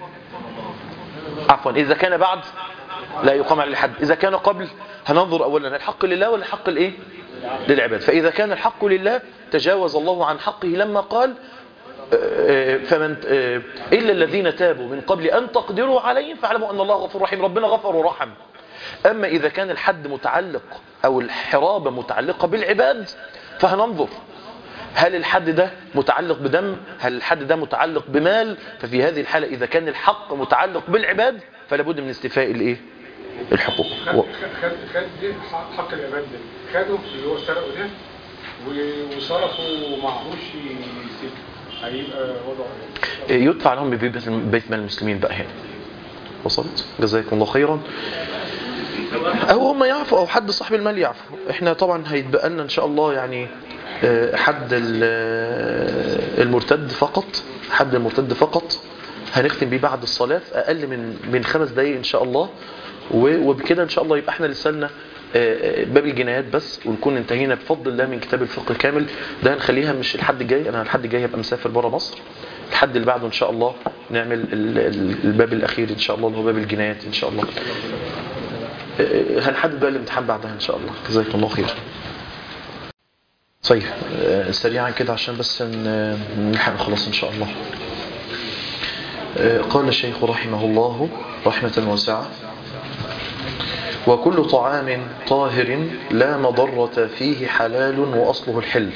عفوا اذا كان بعد لا يقام عليه الحد اذا كان قبل هننظر اولا الحق لله ولا الحق الايه للعباد فاذا كان الحق لله تجاوز الله عن حقه لما قال فمن إلا الذين تابوا من قبل أن تقدروا عليهم فاعلموا أن الله غفور رحيم ربنا غفر ورحم أما إذا كان الحد متعلق أو الحرابة متعلقة بالعباد فهننظر هل الحد ده متعلق بدم هل الحد ده متعلق بمال ففي هذه الحالة إذا كان الحق متعلق بالعباد فلا بد من استيفاء الإيه الحقوق و... خد خد خد دي حق- حق العباد ده خدوا اللي هو سرقوا ده و- وصرفوا معهوش سجن هيبقى وضعه ايه؟ يدفع لهم ببيت بيت مال المسلمين بقى هنا وصلت جزاكم الله خيرا او هم يعفوا او حد صاحب المال يعفو احنا طبعا هيتبقى لنا ان شاء الله يعني آه، حد ال- آه، المرتد فقط حد المرتد فقط هنختم بيه بعد الصلاة في اقل من من خمس دقايق ان شاء الله و- وبكده ان شاء الله يبقى احنا لسه لنا آه، باب الجنايات بس ونكون انتهينا بفضل الله من كتاب الفقه كامل ده هنخليها مش الحد الجاي انا الحد الجاي هبقى مسافر بره مصر الحد اللي بعده ان شاء الله نعمل ال- ال- الباب الاخير ان شاء الله اللي هو باب الجنايات ان شاء الله آه، هنحدد بقى الامتحان بعدها ان شاء الله جزاكم الله خير طيب آه، سريعا كده عشان بس ن- نلحق نخلص ان شاء الله آه، قال الشيخ رحمه الله رحمة واسعة وكل طعام طاهر لا مضرة فيه حلال وأصله الحل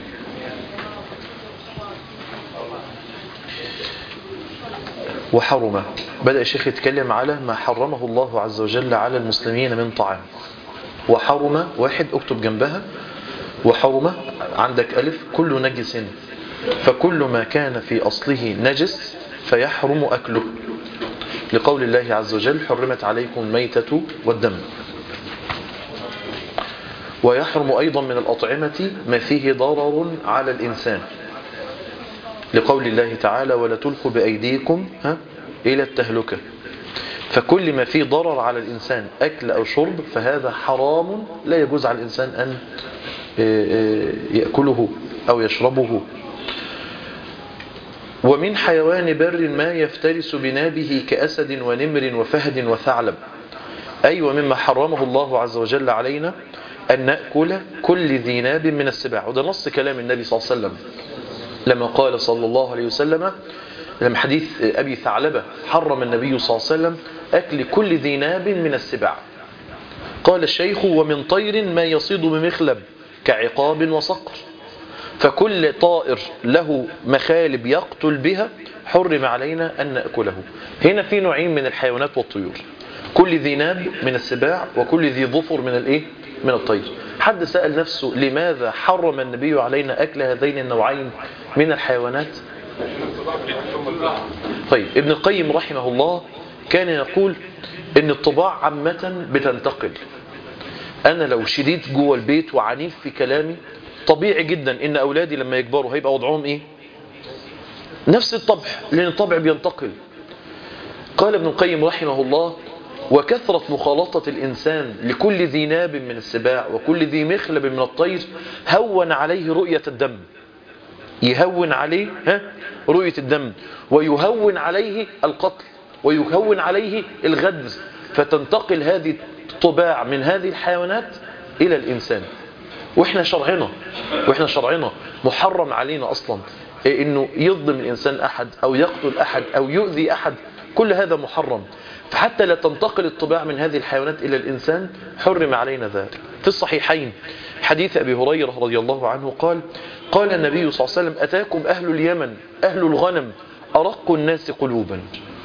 وحرم بدأ الشيخ يتكلم على ما حرمه الله عز وجل على المسلمين من طعام وحرم واحد اكتب جنبها وحرم عندك ألف كل نجس فكل ما كان في أصله نجس فيحرم أكله لقول الله عز وجل حرمت عليكم الميتة والدم ويحرم أيضا من الأطعمة ما فيه ضرر على الإنسان لقول الله تعالى ولا تلقوا بأيديكم ها إلى التهلكة فكل ما فيه ضرر على الإنسان أكل أو شرب فهذا حرام لا يجوز على الإنسان أن يأكله أو يشربه ومن حيوان بر ما يفترس بنابه كأسد ونمر وفهد وثعلب أي ومما حرمه الله عز وجل علينا أن نأكل كل ذي ناب من السباع وده نص كلام النبي صلى الله عليه وسلم لما قال صلى الله عليه وسلم لما حديث أبي ثعلبة حرم النبي صلى الله عليه وسلم أكل كل ذي ناب من السباع قال الشيخ ومن طير ما يصيد بمخلب كعقاب وصقر فكل طائر له مخالب يقتل بها حرم علينا أن نأكله هنا في نوعين من الحيوانات والطيور كل ذي ناب من السباع وكل ذي ظفر من الايه من الطير حد سأل نفسه لماذا حرم النبي علينا أكل هذين النوعين من الحيوانات طيب ابن القيم رحمه الله كان يقول ان الطباع عامة بتنتقل انا لو شديد جوه البيت وعنيف في كلامي طبيعي جدا ان اولادي لما يكبروا هيبقى وضعهم ايه نفس الطبع لان الطبع بينتقل قال ابن القيم رحمه الله وكثرة مخالطة الإنسان لكل ذي ناب من السباع وكل ذي مخلب من الطير هون عليه رؤية الدم يهون عليه ها رؤية الدم ويهون عليه القتل ويهون عليه الغدر فتنتقل هذه الطباع من هذه الحيوانات إلى الإنسان وإحنا شرعنا وإحنا شرعنا محرم علينا أصلا إنه يظلم الإنسان أحد أو يقتل أحد أو يؤذي أحد كل هذا محرم فحتى لا تنتقل الطباع من هذه الحيوانات إلى الإنسان حرم علينا ذلك في الصحيحين حديث أبي هريرة رضي الله عنه قال قال النبي صلى الله عليه وسلم أتاكم أهل اليمن أهل الغنم أرق الناس قلوبا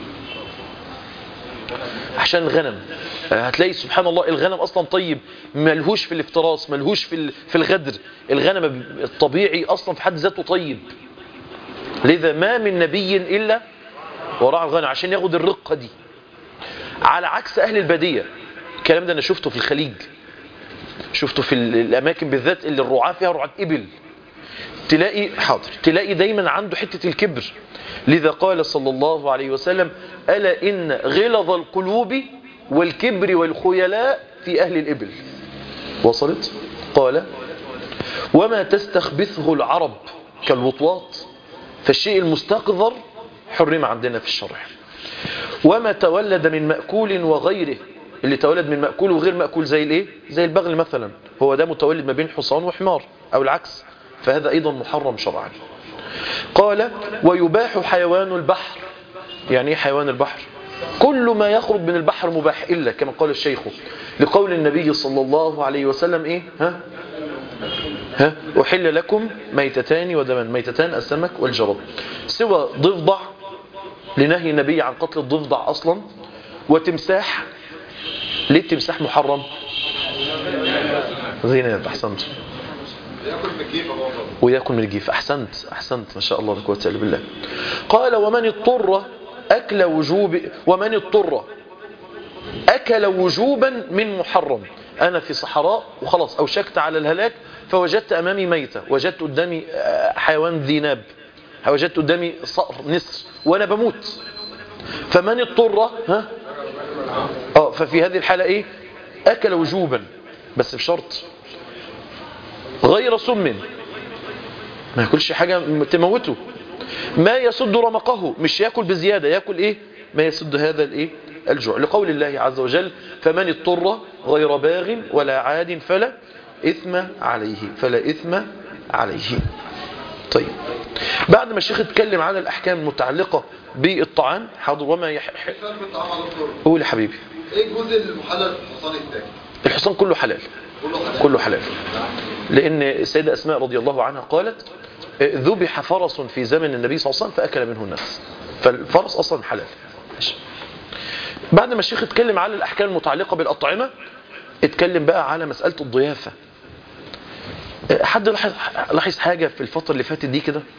عشان الغنم هتلاقي سبحان الله الغنم أصلا طيب ملهوش في الافتراس ملهوش في في الغدر الغنم الطبيعي أصلا في حد ذاته طيب لذا ما من نبي إلا وراء الغنم عشان ياخد الرقة دي على عكس أهل البادية الكلام ده أنا شفته في الخليج شفته في الأماكن بالذات اللي الرعاة فيها رعاة إبل تلاقي حاضر تلاقي دايما عنده حتة الكبر لذا قال صلى الله عليه وسلم ألا إن غلظ القلوب والكبر والخيلاء في أهل الإبل وصلت قال وما تستخبثه العرب كالوطواط فالشيء المستقذر حرم عندنا في الشرع وما تولد من مأكول وغيره اللي تولد من مأكول وغير مأكول زي الايه زي البغل مثلا هو ده متولد ما بين حصان وحمار او العكس فهذا ايضا محرم شرعا قال ويباح حيوان البحر يعني ايه حيوان البحر كل ما يخرج من البحر مباح إلا كما قال الشيخ لقول النبي صلى الله عليه وسلم إيه ها ها أحل لكم ميتتان ودمان ميتتان السمك والجراد سوى ضفدع لنهي النبي عن قتل الضفدع أصلا وتمساح ليه التمساح محرم زينات أحسنت ياكل من الجيفه برضه ويأكل من الجيف أحسنت أحسنت ما شاء الله لا قوة إلا بالله قال ومن اضطر أكل وجوب ومن اضطر أكل وجوبا من محرم أنا في صحراء وخلاص أوشكت على الهلاك فوجدت أمامي ميتة وجدت قدامي آه، حيوان ذي ناب وجدت قدامي صقر نسر وأنا بموت فمن اضطر ها اه ففي هذه الحالة ايه اكل وجوبا بس بشرط غير سم ما ياكلش حاجة تموته ما يسد رمقه مش ياكل بزيادة ياكل ايه ما يسد هذا الايه الجوع لقول الله عز وجل فمن اضطر غير باغ ولا عاد فلا إثم عليه فلا إثم عليه طيب بعد ما الشيخ اتكلم على الأحكام المتعلقة بالطعام حاضر وما يح... مثال بالطعام على دكتور قول يا حبيبي ايه الجزء المحلل في الحصان التاني الحصان كله حلال كله حلال كله حلال لأن السيدة أسماء رضي الله عنها قالت ذبح فرس في زمن النبي صلى الله عليه وسلم فأكل منه الناس فالفرس أصلا حلال ماشي. بعد ما الشيخ اتكلم على الأحكام المتعلقة بالأطعمة اتكلم بقى على مسألة الضيافة حد لاحظ لاحظ حاجة في الفترة اللي فاتت دي كده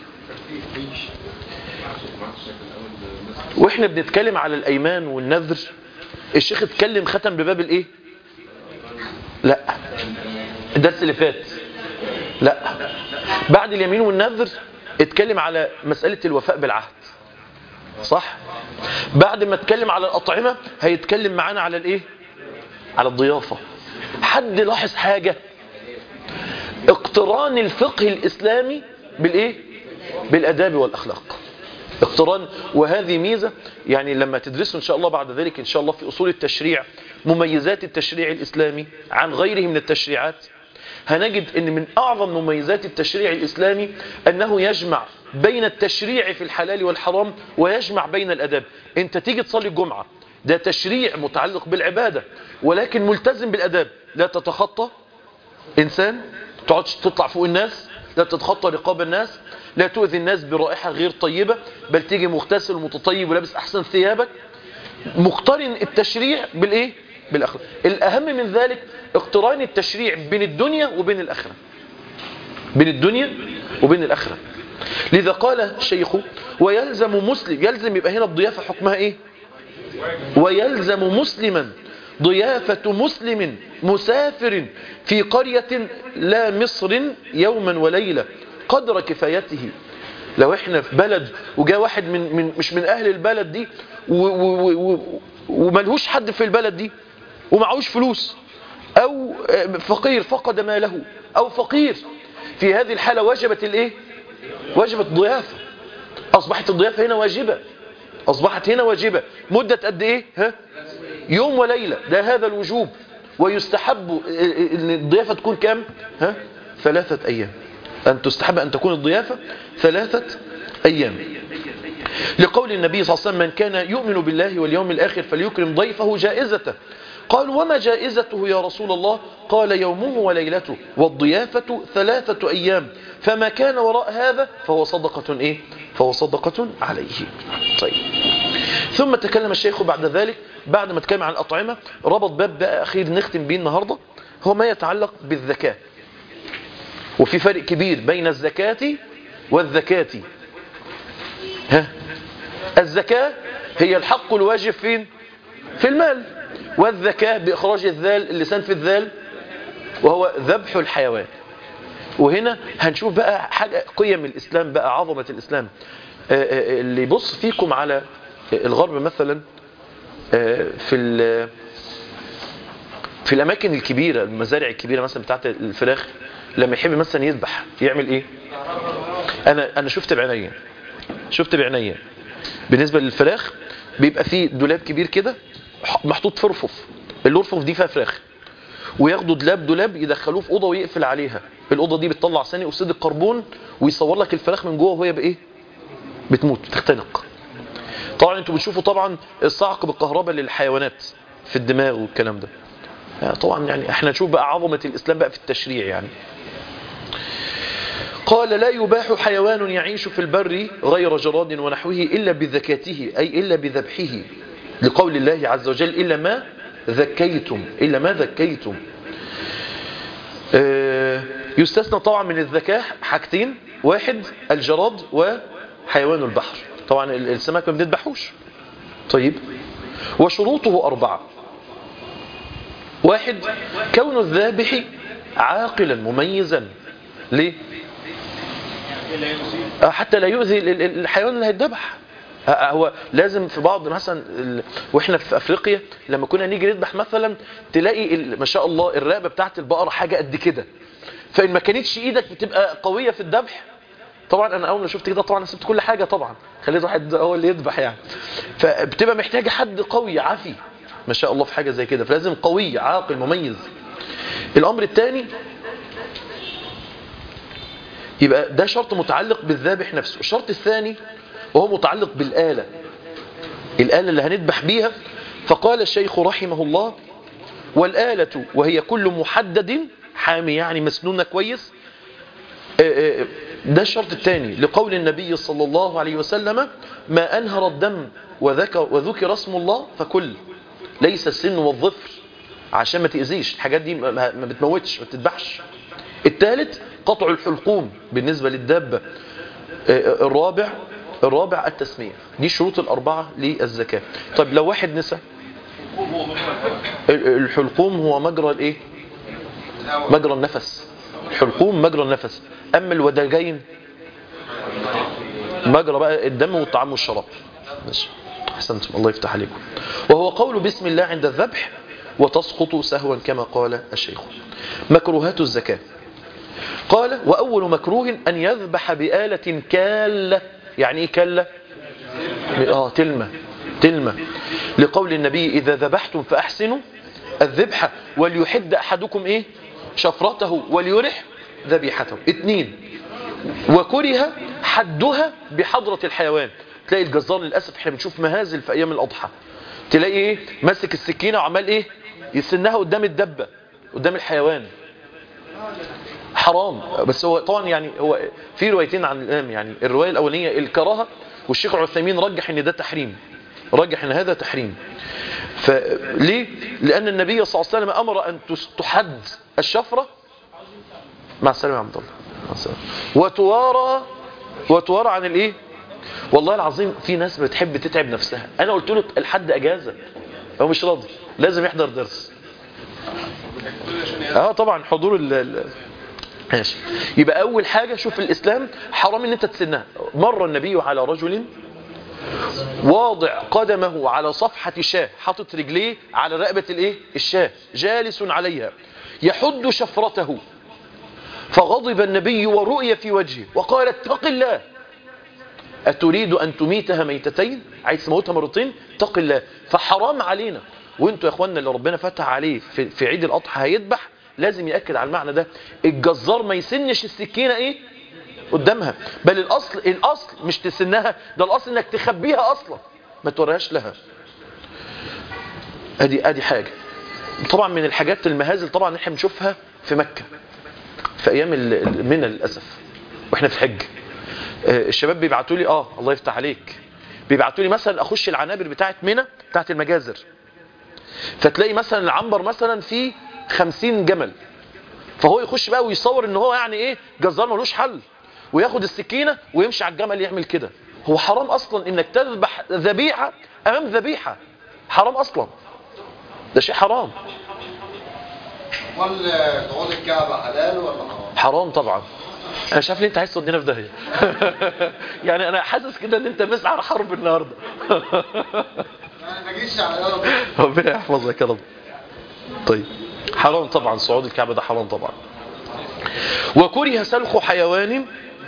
واحنا بنتكلم على الأيمان والنذر الشيخ اتكلم ختم بباب الايه لا الدرس اللي فات لا بعد اليمين والنذر اتكلم على مسألة الوفاء بالعهد صح بعد ما اتكلم على الأطعمة هيتكلم معانا على الايه على الضيافة حد لاحظ حاجة اقتران الفقه الإسلامي بالايه بالأداب والأخلاق اقتران وهذه ميزة يعني لما تدرسوا إن شاء الله بعد ذلك إن شاء الله في أصول التشريع مميزات التشريع الإسلامي عن غيره من التشريعات هنجد أن من أعظم مميزات التشريع الإسلامي أنه يجمع بين التشريع في الحلال والحرام ويجمع بين الأداب أنت تيجي تصلي الجمعة ده تشريع متعلق بالعبادة ولكن ملتزم بالأداب لا تتخطى إنسان تقعدش تطلع فوق الناس لا تتخطى رقاب الناس لا تؤذي الناس برائحة غير طيبة بل تيجي مغتسل ومتطيب ولابس أحسن ثيابك مقترن التشريع بالإيه؟ بالأخرة الأهم من ذلك اقتران التشريع بين الدنيا وبين الآخرة بين الدنيا وبين الآخرة لذا قال الشيخ ويلزم مسلم يلزم يبقى هنا الضيافة حكمها إيه ويلزم مسلما ضيافة مسلم مسافر في قرية لا مصر يوما وليلة قدر كفايته لو احنا في بلد وجاء واحد من, من مش من اهل البلد دي و- و- و- وملهوش حد في البلد دي ومعهوش فلوس او فقير فقد ماله او فقير في هذه الحالة وجبت الايه وجبت الضيافة اصبحت الضيافة هنا واجبة اصبحت هنا واجبة مدة قد ايه ها يوم وليلة ده هذا الوجوب ويستحب ان الضيافة تكون كام ها ثلاثة ايام أن تستحب أن تكون الضيافة ثلاثة أيام لقول النبي صلى الله عليه وسلم من كان يؤمن بالله واليوم الآخر فليكرم ضيفه جائزته قال وما جائزته يا رسول الله قال يومه وليلته والضيافة ثلاثة أيام فما كان وراء هذا فهو صدقة إيه فهو صدقة عليه طيب ثم تكلم الشيخ بعد ذلك بعد ما تكلم عن الأطعمة ربط باب بقى أخير نختم به النهاردة هو ما يتعلق بالذكاة وفي فرق كبير بين الزكاة والذكاة ها الزكاة هي الحق الواجب فين في المال والذكاة بإخراج الذال اللسان في الذال وهو ذبح الحيوان وهنا هنشوف بقى حاجة قيم الإسلام بقى عظمة الإسلام آه، آه، اللي يبص فيكم على الغرب مثلا آه، في ال- في الأماكن الكبيرة المزارع الكبيرة مثلا بتاعت الفراخ لما يحب مثلا يذبح يعمل إيه أنا أنا شفت بعينيا شفت بعينيا بالنسبة للفراخ بيبقى فيه دولاب كبير كده محطوط في رفوف الرفوف دي فيها فراخ وياخدوا دولاب دولاب يدخلوه في اوضه ويقفل عليها الاوضه دي بتطلع ثاني اكسيد الكربون ويصور لك الفراخ من جوه وهي بايه بتموت بتختنق طبعا انتوا بتشوفوا طبعا الصعق بالكهرباء للحيوانات في الدماغ والكلام ده يعني طبعا يعني احنا نشوف بقى عظمه الاسلام بقى في التشريع يعني قال لا يباح حيوان يعيش في البر غير جراد ونحوه إلا بذكاته أي إلا بذبحه لقول الله عز وجل إلا ما ذكيتم إلا ما ذكيتم آه، يستثنى طبعا من الذكاء حاجتين واحد الجراد وحيوان البحر طبعا ال- السمك ما بنذبحوش طيب وشروطه أربعة واحد كون الذابح عاقلا مميزا ليه آه، حتى لا يؤذي ال- ال- الحيوان اللي هيتذبح آه، هو لازم في بعض مثلا ال- واحنا في افريقيا لما كنا نيجي نذبح مثلا تلاقي ال- ما شاء الله الرقبه بتاعت البقره حاجه قد كده فان ما كانتش ايدك بتبقى قويه في الذبح طبعا انا اول ما شفت كده طبعا سبت كل حاجه طبعا خليت واحد هو اللي يذبح يعني فبتبقى محتاجه حد قوي عافي ما شاء الله في حاجه زي كده فلازم قوي عاقل مميز الامر الثاني يبقى ده شرط متعلق بالذابح نفسه الشرط الثاني وهو متعلق بالآلة الآلة اللي هنذبح بيها فقال الشيخ رحمه الله والآلة وهي كل محدد حامي يعني مسنونة كويس آه، آه، ده الشرط الثاني لقول النبي صلى الله عليه وسلم ما أنهر الدم وذكر, وذكر اسم الله فكل ليس السن والظفر عشان ما تأذيش الحاجات دي ما- ما ما بتموتش ما بتذبحش الثالث قطع الحلقوم بالنسبة للدابة آه، الرابع الرابع التسمية دي الشروط الأربعة للزكاة طيب لو واحد نسى ال- الحلقوم هو مجرى الايه مجرى النفس الحلقوم مجرى النفس اما الوداجين مجرى بقى الدم والطعام والشراب ماشي احسنتم الله يفتح عليكم وهو قول بسم الله عند الذبح وتسقط سهوا كما قال الشيخ مكروهات الزكاه قال وأول مكروه أن يذبح بآلة كالة يعني إيه كالة آه تلمة تلمة لقول النبي إذا ذبحتم فأحسنوا الذبحة وليحد أحدكم إيه شفرته وليرح ذبيحته اتنين وكره حدها بحضرة الحيوان تلاقي الجزار للأسف احنا بنشوف مهازل في أيام الأضحى تلاقي إيه ماسك السكينة وعمال إيه يسنها قدام الدبة قدام الحيوان حرام بس هو طبعا يعني هو في روايتين عن الامام يعني الروايه الاولانيه الكراهه والشيخ العثيمين رجح ان ده تحريم رجح ان هذا تحريم فليه لان النبي صلى الله عليه وسلم امر ان تس- تحد الشفره مع السلامه يا عبد الله مع السلامه وتوارى وتوارى عن الايه والله العظيم في ناس بتحب تتعب نفسها انا قلت له الحد اجازه هو مش راضي لازم يحضر درس اه طبعا حضور ال- ال ماشي يبقى اول حاجه شوف الاسلام حرام ان انت تسنها مر النبي على رجل واضع قدمه على صفحه شاه حاطط رجليه على رقبه الايه الشاه جالس عليها يحد شفرته فغضب النبي ورؤي في وجهه وقال اتق الله أتريد أن تميتها ميتتين عايز تموتها مرتين اتق الله فحرام علينا وانتوا يا اخوانا اللي ربنا فتح عليه في, في عيد الأضحى هيذبح لازم يأكد على المعنى ده الجزار ما يسنش السكينة ايه قدامها بل الأصل الأصل مش تسنها ده الأصل انك تخبيها أصلا ما توريهاش لها ادي ادي حاجة طبعا من الحاجات المهازل طبعا احنا بنشوفها في مكة في ايام ال- ال- منى للاسف واحنا في حج آه، الشباب بيبعتوا لي اه الله يفتح عليك بيبعتوا لي مثلا اخش العنابر بتاعه منى بتاعه المجازر فتلاقي مثلا العنبر مثلا فيه 50 جمل فهو يخش بقى ويصور ان هو يعني ايه جزار ملوش حل وياخد السكينه ويمشي على الجمل يعمل كده هو حرام اصلا انك تذبح ذبيحه امام ذبيحه حرام اصلا ده شيء حرام امال تعود الكعبه حلال ولا حرام؟ حرام طبعا انا شايف ليه انت عايز تودينا في داهيه يعني انا حاسس كده ان انت مسعر حرب النهارده انا ما جيش على الارض ربنا يحفظك يا رب طيب حرام طبعا صعود الكعبه ده حرام طبعا وكره سلخ حيوان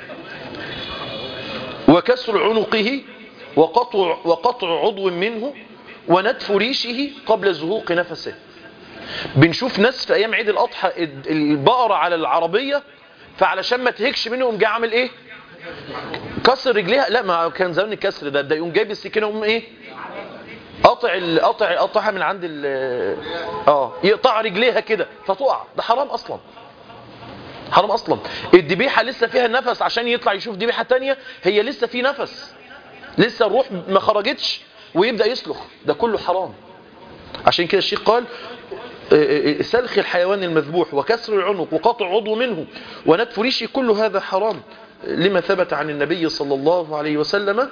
وكسر عنقه وقطع وقطع عضو منه ونتف ريشه قبل زهوق نفسه بنشوف ناس في ايام عيد الاضحى البقره على العربيه فعلشان ما تهكش منهم جه عامل ايه كسر رجليها لا ما كان زمان الكسر ده ده يقوم جايب السكينه يقوم ايه قطع ال- قطع قطعها من عند ال اه يقطع رجليها كده فتقع ده حرام اصلا حرام اصلا الذبيحه لسه فيها نفس عشان يطلع يشوف ذبيحه تانية هي لسه في نفس لسه الروح ما خرجتش ويبدا يسلخ ده كله حرام عشان كده الشيخ قال آه، آه، سلخ الحيوان المذبوح وكسر العنق وقطع عضو منه ونتف ريشه كل هذا حرام لما ثبت عن النبي صلى الله عليه وسلم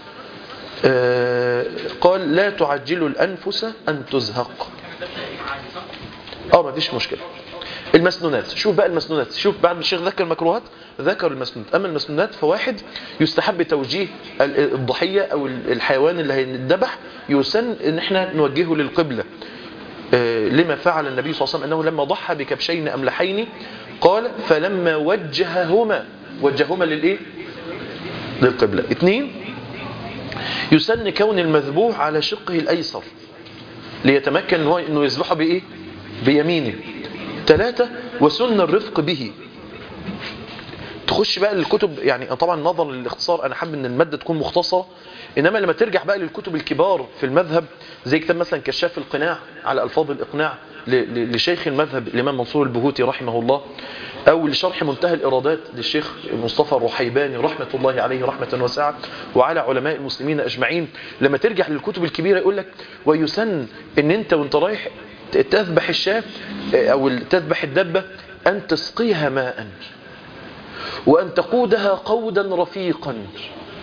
آه، قال لا تعجلوا الأنفس أن تزهق اه ما فيش مشكلة المسنونات شوف بقى المسنونات شوف بعد ما الشيخ ذكر المكروهات ذكر المسنونات أما المسنونات فواحد يستحب توجيه ال- الضحية أو ال- الحيوان اللي هينذبح يسن ان احنا نوجهه للقبلة آه، لما فعل النبي صلى الله عليه وسلم أنه لما ضحى بكبشين أملحين قال فلما وجههما وجههما للإيه للقبلة اثنين يسن كون المذبوح على شقه الأيسر ليتمكن إن هو انه يذبحه بايه بيمينه ثلاثة وسن الرفق به تخش بقى للكتب يعني طبعا نظرا للاختصار انا حابب ان الماده تكون مختصره انما لما ترجع بقى للكتب الكبار في المذهب زي كتاب مثلا كشاف القناع على الفاظ الاقناع ل- ل- لشيخ المذهب الامام منصور البهوتي رحمه الله او لشرح منتهى الارادات للشيخ مصطفى الرحيباني رحمه الله عليه رحمه واسعه وعلى علماء المسلمين اجمعين لما ترجع للكتب الكبيره يقول لك ويسن ان انت وانت رايح ت- تذبح الشاة او تذبح الدبه ان تسقيها ماء وأن تقودها قودا رفيقا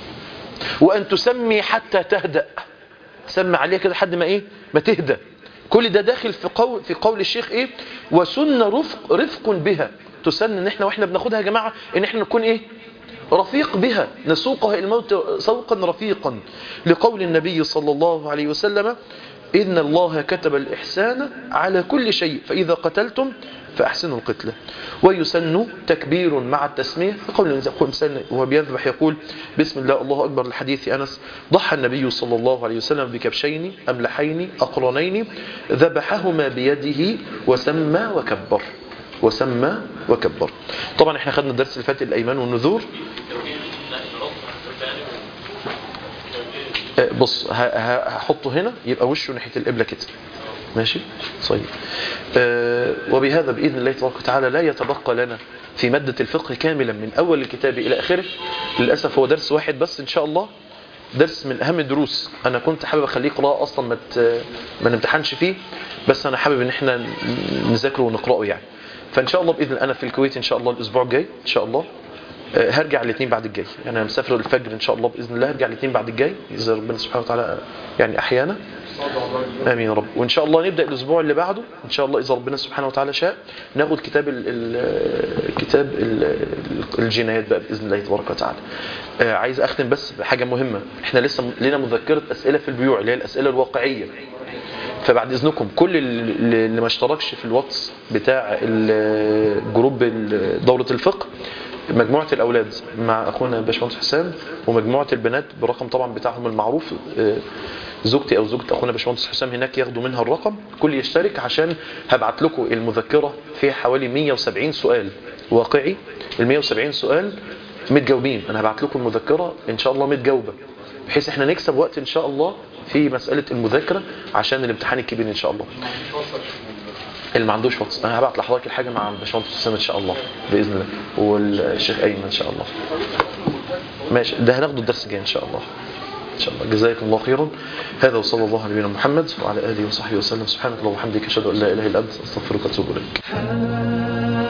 وأن تسمي حتى تهدأ تسمي عليها كده لحد ما إيه ما تهدى كل ده داخل في قول في قول الشيخ ايه وسن رفق رفق بها تسن ان احنا واحنا بناخدها يا جماعه ان احنا نكون ايه رفيق بها نسوقها إلى الموت سوقا رفيقا لقول النبي صلى الله عليه وسلم إن الله كتب الإحسان على كل شيء فإذا قتلتم فأحسنوا القتلة ويسن تكبير مع التسمية قول الإنسان وهو بيذبح يقول بسم الله الله أكبر لحديث أنس ضحى النبي صلى الله عليه وسلم بكبشين أملحين أقرنين ذبحهما بيده وسمى وكبر وسمى وكبر طبعا احنا خدنا الدرس اللي فات الايمان والنذور آه، بص ه- ه- هحطه هنا يبقى وشه ناحيه القبله كده ماشي طيب آه وبهذا باذن الله تبارك وتعالى لا يتبقى لنا في ماده الفقه كاملا من اول الكتاب الى اخره للاسف هو درس واحد بس ان شاء الله درس من اهم الدروس انا كنت حابب اخليه قراءه اصلا ما ت- ما نمتحنش فيه بس انا حابب ان احنا ن- نذاكره ونقراه يعني فان شاء الله باذن الله انا في الكويت ان شاء الله الاسبوع الجاي ان شاء الله آه، هرجع الاثنين بعد الجاي يعني انا مسافر الفجر ان شاء الله باذن الله هرجع الاثنين بعد الجاي اذا ربنا سبحانه وتعالى يعني احيانا امين يا رب وان شاء الله نبدا الاسبوع اللي بعده ان شاء الله اذا ربنا سبحانه وتعالى شاء ناخد كتاب ال ال كتاب ال الجنايات بقى باذن الله تبارك وتعالى آه، عايز اختم بس بحاجه مهمه احنا لسه لنا مذكره اسئله في البيوع اللي هي الاسئله الواقعيه فبعد اذنكم كل اللي اللي ما اشتركش في الواتس بتاع ال- جروب ال- دوره الفقه مجموعه الاولاد مع اخونا باشمهندس حسام ومجموعه البنات بالرقم طبعا بتاعهم المعروف آه، زوجتي او زوجة اخونا باشمهندس حسام هناك ياخدوا منها الرقم كل يشترك عشان هبعت لكم المذكره فيها حوالي 170 سؤال واقعي ال 170 سؤال متجاوبين انا هبعت لكم المذكره ان شاء الله متجاوبه بحيث احنا نكسب وقت ان شاء الله في مساله المذاكره عشان الامتحان الكبير ان شاء الله اللي ما عندوش واتس انا هبعت لحضرتك الحاجه مع الباشمهندس حسام ان شاء الله باذن الله والشيخ ايمن ان شاء الله ماشي ده هناخده الدرس الجاي ان شاء الله ان شاء الله جزاكم الله خيرا هذا وصلى الله على نبينا محمد وعلى اله وصحبه وسلم سبحانك اللهم وبحمدك اشهد ان لا اله الا انت استغفرك واتوب اليك